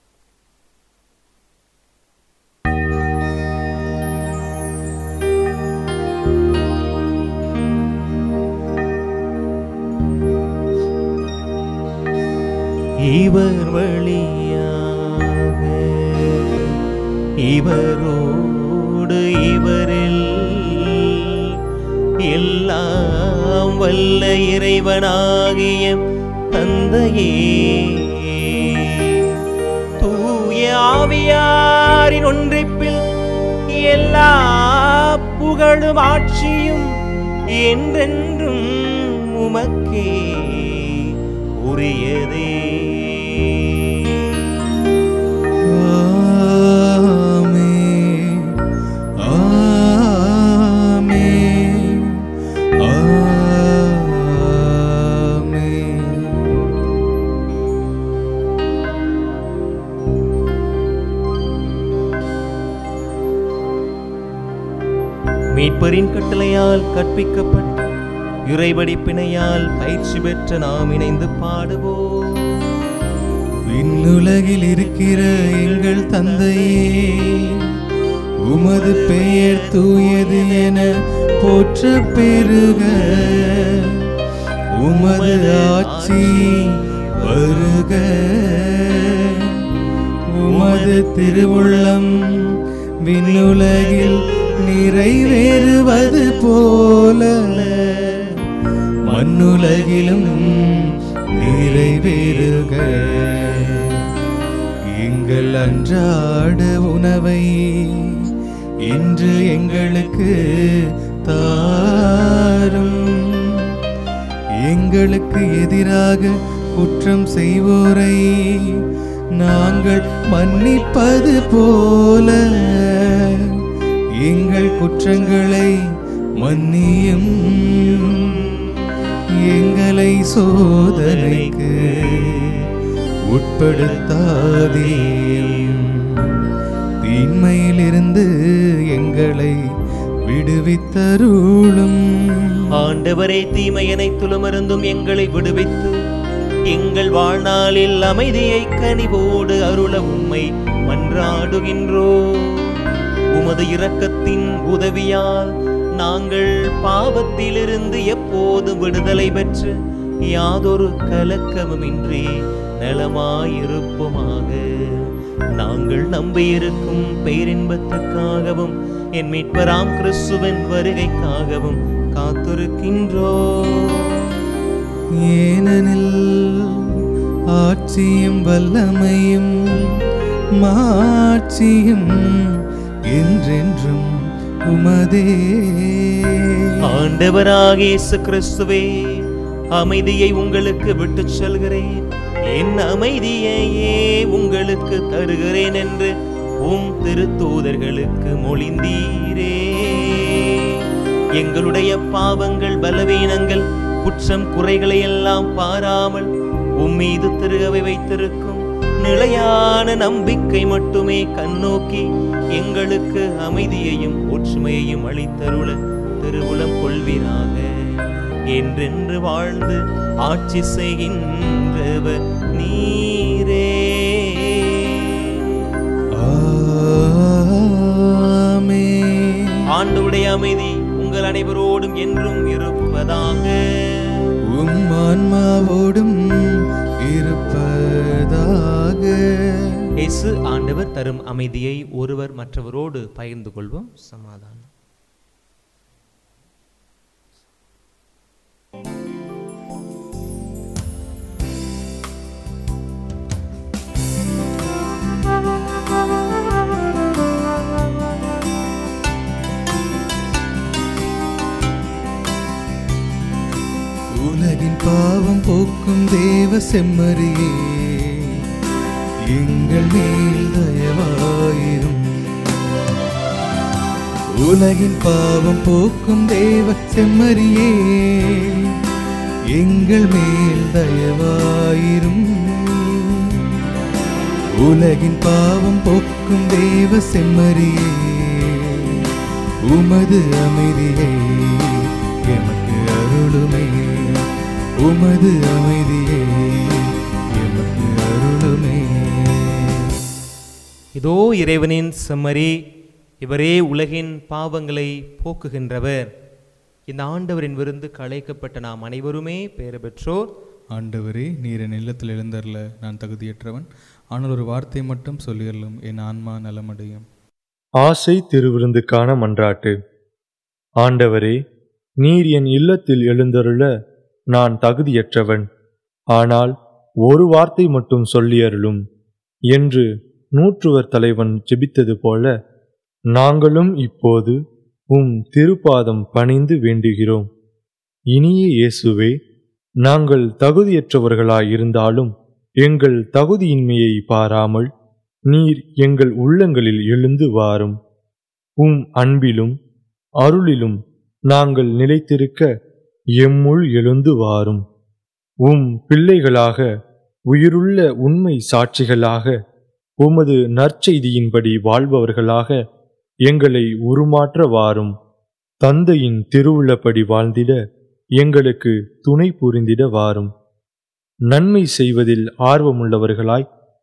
இவர் வழியாக இவரோடு இவரில் எல்லாம் வல்ல இறைவனாகிய தந்தையே தூய ஆவியாரின் ஒன்றிப்பில் எல்லா புகழும் ஆட்சியும் என்றென்றும் உமக்கே உரியதே ஆமென். ஆமென். ஆமென். மீட்பரின் கட்டளையால் கற்பிக்கப்பட்ட இறைவடி பிணையால் பயிற்சி பெற்ற நாம் இணைந்து பாடுவோம் விண்ணுலகில் இருக்கிற எங்கள் தந்தையே உமது பெயர் தூயது என போற்ற பெருக உமது ஆட்சி வருக உமது திருவுள்ளம் விண்ணுலகில் நிறைவேறுவது போல மண்ணுலகிலும் நிறைவேறுக எங்கள் அன்றாட உணவை இன்று எங்களுக்கு தாரும் எங்களுக்கு எதிராக குற்றம் செய்வோரை நாங்கள் மன்னிப்பது போல எங்கள் குற்றங்களை மன்னியும் எங்களை சோதனைக்கு உட்படுத்தாதேயும் தீன்மையிலிருந்து எங்களை விடுவித்தருளும் ஆண்டவரே தீமை அனைத்துலமருந்தும் எங்களை விடுவித்து எங்கள் வாழ்நாளில் அமைதியை கனிவோடு அருள உம்மை மன்றாடுகின்றோ உமது இரக்கத்தின் உதவியால் நாங்கள் பாவத்திலிருந்து எப்போது விடுதலை பெற்று யாதொரு கலக்கமுமின்றி நலமாயிருப்போமாக நாங்கள் நம்பியிருக்கும் பேரின்பத்துக்காகவும் என் மீட்பராம் கிறிஸ்துவின் வருகைக்காகவும் காத்திருக்கின்றோ ஏனெனில் ஆட்சியும் வல்லமையும் மாட்சியும் என்றென்றும் உமதே ஆண்டவராகிய இயேசு கிறிஸ்துவே அமைதியை உங்களுக்கு விட்டுச் செல்கிறேன் என் அமைதியையே உங்களுக்கு தருகிறேன் என்று உம் திருத்தூதர்களுக்கு மொழிந்தீரே எங்களுடைய பாவங்கள் பலவீனங்கள் குற்றம் குறைகளை எல்லாம் பாராமல் உம் மீது திருகவை வைத்திருக்கும் நிலையான நம்பிக்கை மட்டுமே கண்ணோக்கி எங்களுக்கு அமைதியையும் ஒற்றுமையையும் அளித்தருள திருவுளம் கொள்வீராக என்றென்று வாழ்ந்து ஆட்சி செய்கின்றவர் நீரே ஆமென். ஆண்டவுடைய அமைதி உங்கள் அனைவரோடும் என்றும் இருப்பதாக உம் ஆன்மாவோடும் இருப்பதாக இயேசு ஆண்டவர் தரும் அமைதியை ஒருவர் மற்றவரோடு பகிர்ந்து கொள்வோம் சமாதானம் உலகின் பாவம் போக்கும் தேவ செம்மறியே எங்கள் மேல் தயவாயிரும் உலகின் பாவம் போக்கும் தேவ செம்மறியே எங்கள் மேல் தயவாயிரும் உலகின் பாவம் போக்கும் தேவ செம்மறியே உமது அமைதியை எமக்கு அருளுமே உமது அமைதியை எமக்கு அருளுமே இதோ இறைவனின் செம்மறி இவரே உலகின் பாவங்களை போக்குகின்றவர் இந்த ஆண்டவரின் விருந்து களைக்கப்பட்ட நாம் அனைவருமே பேறு பெற்றோர் ஆண்டவரே நீர் என் இல்லத்தில் எழுந்தருள நான் தகுதியற்றவன் ஆனால் ஒரு வார்த்தை மட்டும் சொல்லியல்லும் என் ஆன்மா நலமடையும் ஆசை திருவிருந்துக்கான மன்றாட்டு ஆண்டவரே நீர் என் இல்லத்தில் எழுந்தருள நான் தகுதியற்றவன் ஆனால் ஒரு வார்த்தை மட்டும் சொல்லியருளும் என்று நூற்றுவர் தலைவன் ஜெபித்தது போல நாங்களும் இப்போது உம் திருப்பாதம் பணிந்து வேண்டுகிறோம் இனிய இயேசுவே நாங்கள் தகுதியற்றவர்களாயிருந்தாலும் எங்கள் தகுதியின்மையை பாராமல் நீர் எங்கள் உள்ளங்களில் எழுந்து வாரும் உம் அன்பிலும் அருளிலும் நாங்கள் நிலைத்திருக்க எம்முள் எழுந்து வாரும் உம் பிள்ளைகளாக உயிருள்ள உண்மை சாட்சிகளாக உமது நற்செய்தியின்படி வாழ்பவர்களாக எங்களை உருமாற்ற வாரும் தந்தையின் திருவுள்ளப்படி வாழ்ந்திட எங்களுக்கு துணை புரிந்திட வாரும் நன்மை செய்வதில் ஆர்வமுள்ளவர்களாய்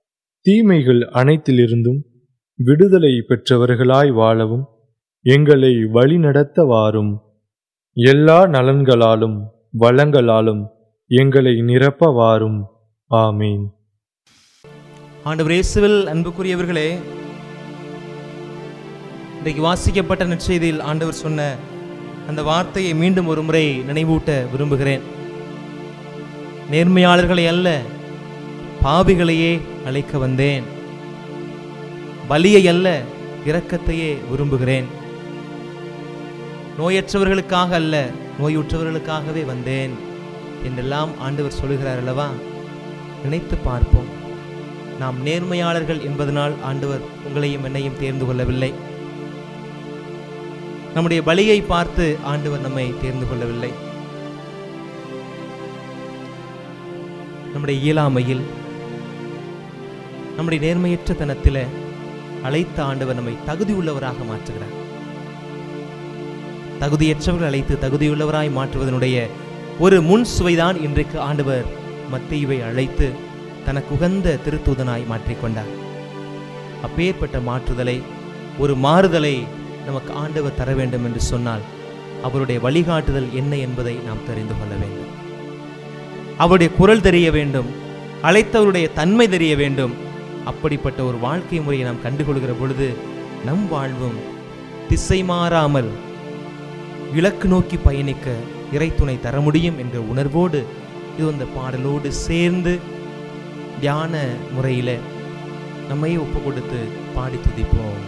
தீமைகள் அனைத்திலிருந்தும் விடுதலை பெற்றவர்களாய் வாழவும் எங்களை வழிநடத்த வாரும் எல்லா நலன்களாலும் வளங்களாலும் எங்களை நிரப்ப வாரும் ஆமீன் ஆண்டவர் இயேசுவில் அன்புக்குரியவர்களே இன்றைக்கு வாசிக்கப்பட்ட நற்செய்தியில் ஆண்டவர் சொன்ன அந்த வார்த்தையை மீண்டும் ஒரு முறை நினைவூட்ட விரும்புகிறேன் நேர்மையாளர்களை அல்ல பாவிகளையே அழைக்க வந்தேன் பலியை அல்ல இரக்கத்தையே விரும்புகிறேன் நோயற்றவர்களுக்காக அல்ல நோயுற்றவர்களுக்காகவே வந்தேன் என்றெல்லாம் ஆண்டவர் சொல்லுகிறார் அல்லவா நினைத்து பார்ப்போம் நாம் நேர்மையாளர்கள் என்பதனால் ஆண்டவர் உங்களையும் என்னையும் தேர்ந்து கொள்ளவில்லை நம்முடைய பலியை பார்த்து ஆண்டவர் நம்மை தேர்ந்து கொள்ளவில்லை நம்முடைய இயலாமையில் நம்முடைய நேர்மையற்ற தனத்தில் அழைத்த ஆண்டவர் நம்மை தகுதியுள்ளவராக மாற்றுகிறார் தகுதியற்றவர்கள் அழைத்து தகுதியுள்ளவராய் மாற்றுவதனுடைய ஒரு முன் சுவைதான் இன்றைக்கு ஆண்டவர் மத்தேயுவை அழைத்து தனக்கு உகந்த திருத்தூதனாய் மாற்றிக்கொண்டார் அப்பேற்பட்ட மாற்றுதலை ஒரு மாறுதலை நமக்கு ஆண்டவர் தர வேண்டும் என்று சொன்னால் அவருடைய வழிகாட்டுதல் என்ன என்பதை நாம் தெரிந்து கொள்ள வேண்டும் அவருடைய குரல் தெரிய வேண்டும் அழைத்தவருடைய தன்மை தெரிய வேண்டும் அப்படிப்பட்ட ஒரு வாழ்க்கை முறையை நாம் கண்டுகொள்கிற பொழுது நம் வாழ்வும் திசை மாறாமல் இலக்கு நோக்கி பயணிக்க இறைத்துணை தர முடியும் என்ற உணர்வோடு இது அந்த பாடலோடு சேர்ந்து தியான முறையில் நம்மையே ஒப்பு கொடுத்து பாடி துதிப்போம்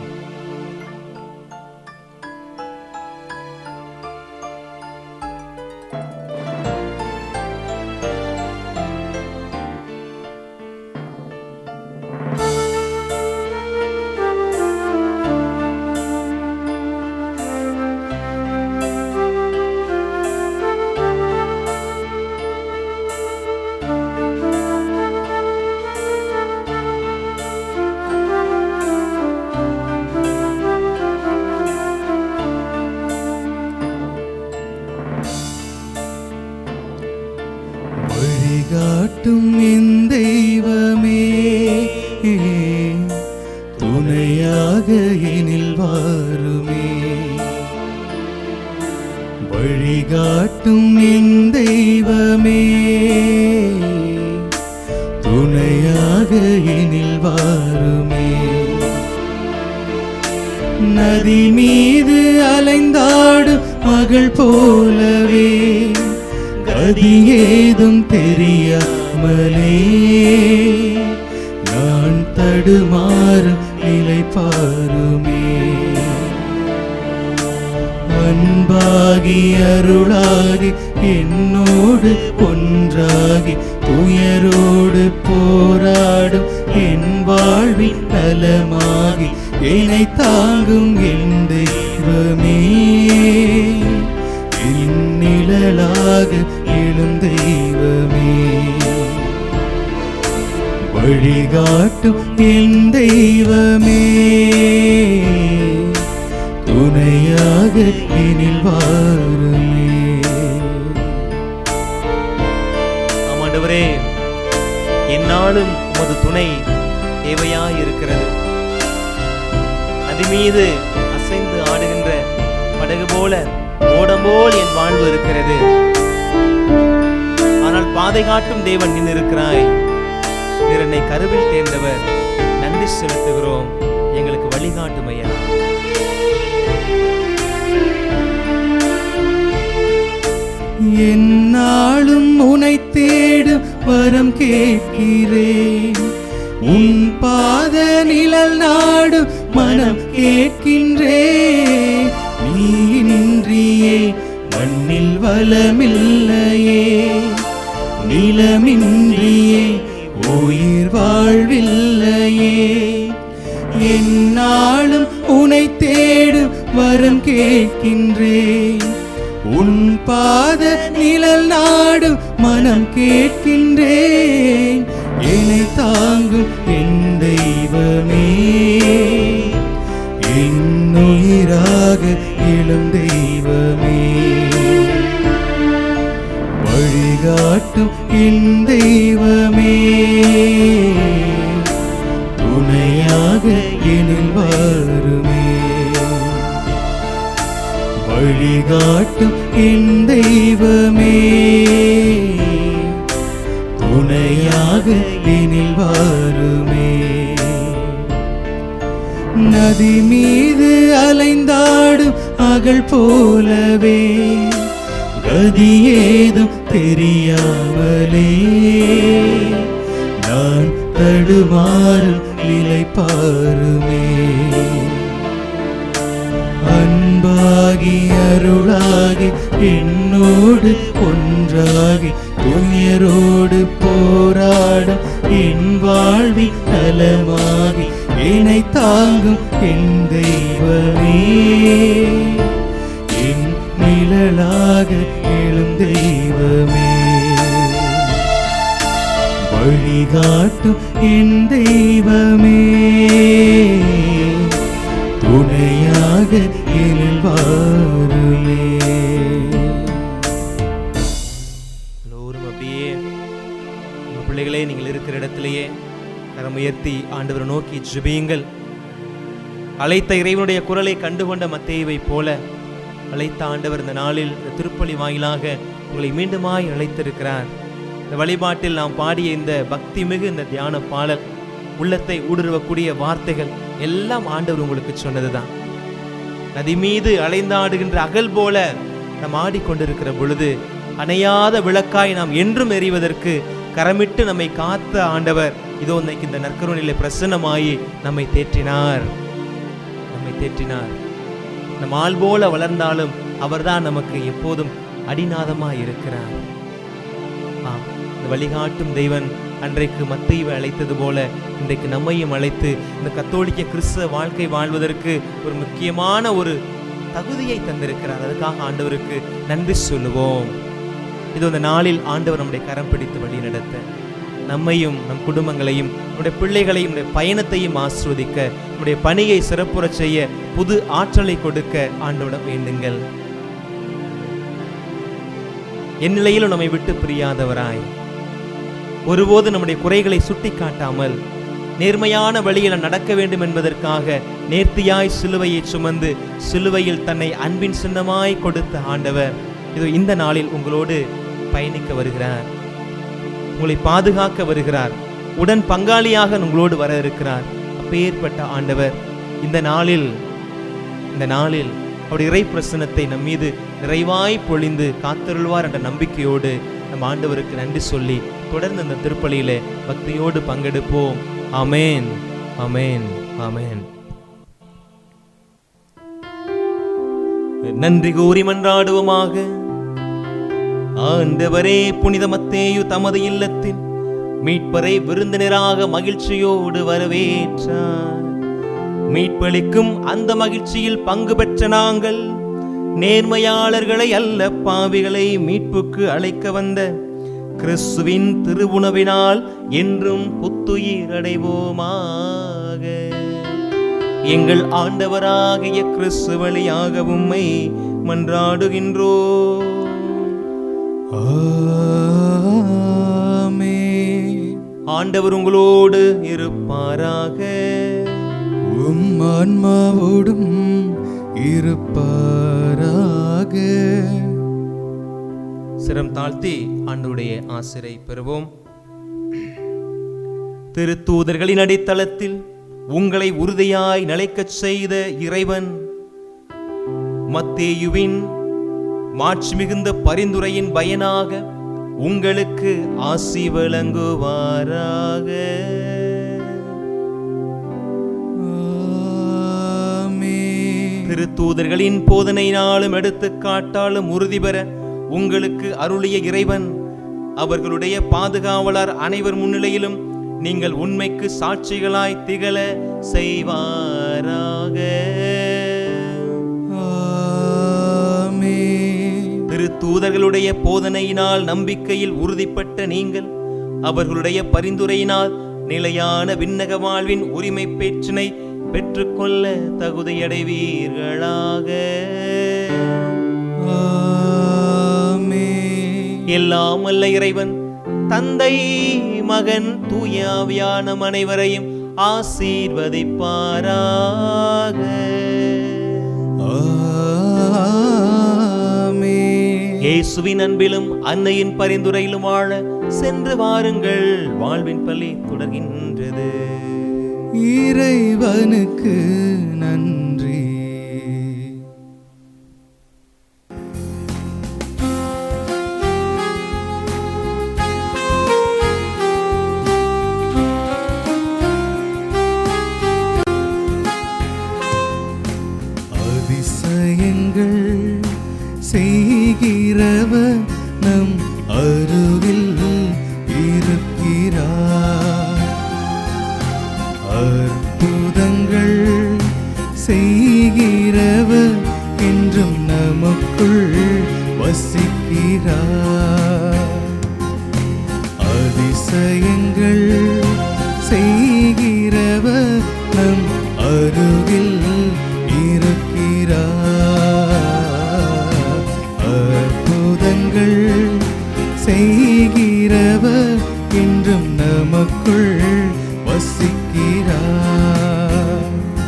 வழிகாட்டும் என் தெய்வமே துணையாக எனில் வாருமே வழிகாட்டும் என் தெய்வமே துணையாக எனில் வாருமே நதி மீது அலைந்தாடும் மகள் போலவே கதி ஏதும் தெரியாமலே நான் தடுமாறும் நிலை பாருமே அன்பாகி அருளாகி என்னோடு ஒன்றாகி துயரோடு போராடும் என் வாழ்வின் நலமாகி என்னை தாங்கும் என் தெய்வமே என் நிழலாக எழும் தெய்வமே வழிகாட்டும் என் தெய்வமே துணையாக எனில் வாருமே ஆமாண்டவரே என்னாலும் உமது துணை தேவையாய் இருக்கிறது நதி மீது அசைந்து ஆடுகின்ற படகு போல ஓடம் போல் என் வாழ்வு இருக்கிறது ஆனால் பாதை காட்டும் தேவன் நின்று இருக்கிறாய் நீர் என்னை கருவில் தேர்ந்தவர் நன்றி செலுத்துகிறோம் எங்களுக்கு வழிகாட்டும் ஐயா என்னாலும் உனை தேடும் வரம் கேட்கிறேன் உன் பாத நிழல் நாடும் மனம் கேட்கின்றேன் நீ இன்றியே மண்ணில் வளமில்லையே நிலமின்றியே உயிர் வாழ்வில்லையே என்னாலும் உனை தேடும் வரம் கேட்கின்றேன் உன் பாத நிழல் நாடும் மனம் கேட்கின்றேன் என்னை தாங்கும் என் தெய்வமே என் உயிராக எழும் தெய்வமே வழிகாட்டும் என் தெய்வமே துணையாக எனில் வாருமே வழிகாட்டும் என் தெய்வமே துணையாக எனில் வாருமே நதி மீது அலைந்தாடும் அகல் போலவே கதி ஏதும் தெரியாமலே நான் தடுமாறும் நிலை பாருமே அன்பாகி அருளாகி என்னோடு ஒன்றாகி துயரோடு போராடும் என் வாழ்வி நலமாகி என்னை தாங்கும் என் தெய்வமே என் நிழலாக எழும் தெய்வமே வழிகாட்டும் என் தெய்வமே துணையாக எழில் வாருமே எல்லோரும் அப்படியே உங்க பிள்ளைகளே நீங்கள் இருக்கிற இடத்திலேயே கரம் உயர்த்தி ஆண்டவரை நோக்கி ஜெபியுங்கள் அழைத்த இறைவனுடைய குரலை கண்டுகொண்ட மத்தேயுவை போல அழைத்த ஆண்டவர் இந்த நாளில் இந்த திருப்பலி வாயிலாக உங்களை மீண்டுமாய் அழைத்திருக்கிறார் இந்த வழிபாட்டில் நாம் பாடிய இந்த பக்தி மிகு இந்த தியான பாடல் உள்ளத்தை ஊடுருவக்கூடிய வார்த்தைகள் எல்லாம் ஆண்டவர் உங்களுக்கு சொன்னதுதான் நதி மீது அலைந்தாடுகின்ற அகல் போல நாம் ஆடிக்கொண்டிருக்கிற பொழுது அணையாத விளக்காய் நாம் என்றும் எறிவதற்கு கரமிட்டு நம்மை காத்த ஆண்டவர் இதோ இன்னைக்கு இந்த நற்கருணையிலே பிரசன்னமாயி நம்மை தேற்றினார் நம்மை தேற்றினார் நம் ஆள் போல வளர்ந்தாலும் அவர்தான் நமக்கு எப்போதும் அடிநாதமாய் இருக்கிறார் ஆம் இந்த வழிகாட்டும் தெய்வன் அன்றைக்கு மத்தையை அழைத்தது போல இன்றைக்கு நம்மையும் அழைத்து இந்த கத்தோலிக்க கிறிஸ்தவ வாழ்க்கை வாழ்வதற்கு ஒரு முக்கியமான ஒரு தகுதியை தந்திருக்கிறார் அதுக்காக ஆண்டவருக்கு நன்றி சொல்லுவோம் இது இந்த நாளில் ஆண்டவர் நம்முடைய கரம் பிடித்து வழி நடத்த நம்மையும் நம் குடும்பங்களையும் நம்முடைய பிள்ளைகளையும் நம்முடைய பயணத்தையும் ஆஸ்வதிக்க நம்முடைய பணியை சிறப்புறச் செய்ய புது ஆற்றலை கொடுக்க ஆண்டவரிடம் வேண்டுங்கள் என் நிலையிலும் நம்மை விட்டு பிரியாதவராய் ஒருபோது நம்முடைய குறைகளை சுட்டி காட்டாமல் நேர்மையான வழியில் நடக்க வேண்டும் என்பதற்காக நேர்த்தியாய் சிலுவையை சுமந்து சிலுவையில் தன்னை அன்பின் சின்னமாய் கொடுத்த ஆண்டவர் இது இந்த நாளில் உங்களோடு பயணிக்க வருகிறார் உங்களை பாதுகாக்க வருகிறார் உடன் பங்காளியாக உங்களோடு வர இருக்கிறார் அப்பேற்பட்ட ஆண்டவர் இந்த நாளில் இந்த நாளில் அவருடைய இறை பிரசனத்தை நம் மீது நிறைவாய் பொழிந்து காத்தருள்வார் என்ற நம்பிக்கையோடு நம் ஆண்டவருக்கு நன்றி சொல்லி தொடர்ந்து இந்த திருப்பலியிலே பக்தியோடு பங்கெடுப்போம் ஆமென் ஆமென் ஆமென் நன்றி கூறி மன்றாடுவோமாக ஆண்டவரே புனித மத்தேயு தமது இல்லத்தில் மீட்பரை விருந்தினராக மகிழ்ச்சியோடு வரவேற்றார் மீட்பளிக்கும் அந்த மகிழ்ச்சியில் பங்கு பெற்ற நாங்கள் நேர்மையாளர்களை அல்ல பாவிகளை மீட்புக்கு அழைக்க வந்த கிறிஸ்துவின் திருவுணவினால் என்றும் புத்துயிர் அடைவோமாக எங்கள் ஆண்டவராகிய கிறிஸ்து வழியாக உம்மை மன்றாடுகின்றோ ஆமென். ஆண்டவர் உங்களோடு இருப்பாராக உம் ஆன்மாவோடும் இருப்பாராக சிரம் தாழ்த்தி ஆண்டுடைய ஆசிரை பெறுவோம் திருத்தூதர்களின் அடித்தளத்தில் உங்களை உறுதியாய் நிலைக்கச் செய்த இறைவன் மத்தேயுவின் மாட்சி மிகுந்த பரிந்துரையின் பயனாக உங்களுக்கு ஆசி வழங்குவாராக ஆமென். திருத்தூதர்களின் போதனையினாலும் எடுத்துக்காட்டாலும் உறுதி பெற உங்களுக்கு அருளிய இறைவன் அவர்களுடைய பாதுகாவலர் அனைவர் முன்னிலையிலும் நீங்கள் உண்மைக்கு சாட்சிகளாய் திகழ செய்வாராக ஆமென். திருத்தூதர்களுடைய போதனையினால் நம்பிக்கையில் உறுதிப்பட்ட நீங்கள் அவர்களுடைய பரிந்துரையினால் நிலையான விண்ணக வாழ்வின் உரிமை பேச்சினை பெற்றுக்கொள்ள தகுதியடைவீர்களாக ஆமென். எல்லாம் அல்ல இறைவன் தந்தை மகன் தூய ஆவியான அனைவரையும் ஆசீர்வதிப்பாராக ஆமென். இயேசுவின் அன்பிலும் அன்னையின் பரிந்துரையிலும் வாழ சென்று வாருங்கள் வாழ்வின் பள்ளி தொடர்கின்றது இறைவனுக்கு நன்றி அதிசயங்கள் செய்கிறவர் நம் அருகில் இருக்கிறார் அற்புதங்கள் செய்கிறவர் என்றும் நமக்குள் வசிக்கிறார் அதிசயங்கள் செய்கிறவர் நம் அருகில் இருக்கிறார் அற்புதங்கள் செய்கிறவர் என்றும் நமக்குள் வசிக்கிறார்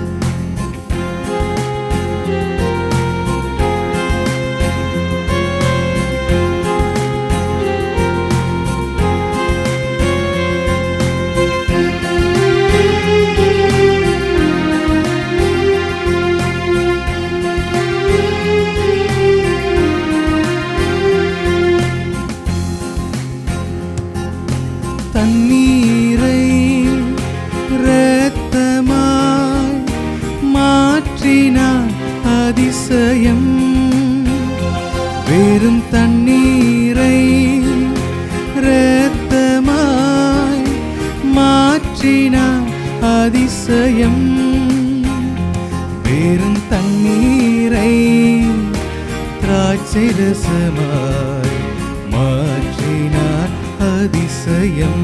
தண்ணீரை இரத்தமாய் மாற்றினார் அதிசயம் வெறும் தண்ணீரை இரத்தமாய் மாற்றினார் அதிசயம் வெறும் தண்ணீரை திராட்சை ரசமாய் மாற்றினார் அதிசயம்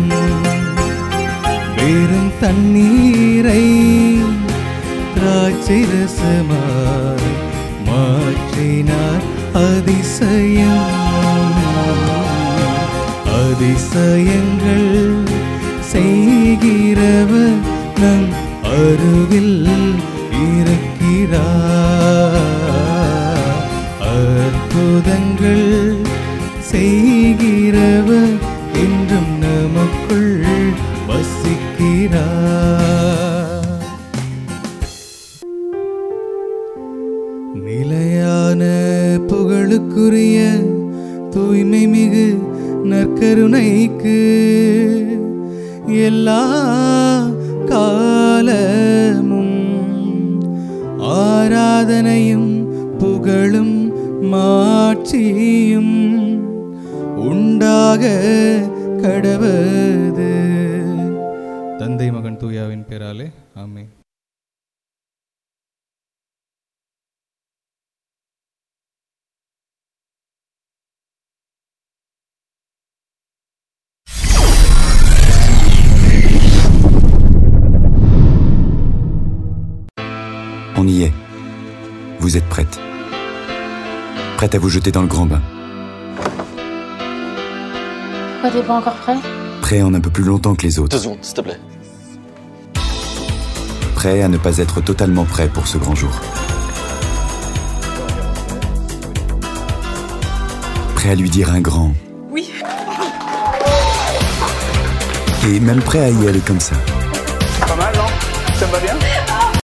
வெறும் தண்ணீரை திராட்சை ரசமாய் மாற்றினார் அதிசயம் அதிசயங்கள் செய்கிறவர் நம் அருகில் இருக்கிறார் அற்புதங்கள் செய்கிறவர் என்றும் நமக்குள் வசிக்கிறார் நிலையான புகழுக்குரிய தூய்மை மிகு நற்கருணைக்கு எல்லா காலமும் ஆராதனையும் புகழும் மாட்சியும் உண்டாக கடவது தந்தை மகன் தூயாவின் பேராலே ஆமென் On y est. Vous êtes prête. Prête à vous jeter dans le grand bain. Pourquoi t'es pas encore prêt Prêt en un peu plus longtemps que les autres. Deux secondes, s'il te plaît. Prêt à ne pas être totalement prêt pour ce grand jour. Prêt à lui dire un grand. Oui. Et même prêt à y aller comme ça. Pas mal, non Ça me va bien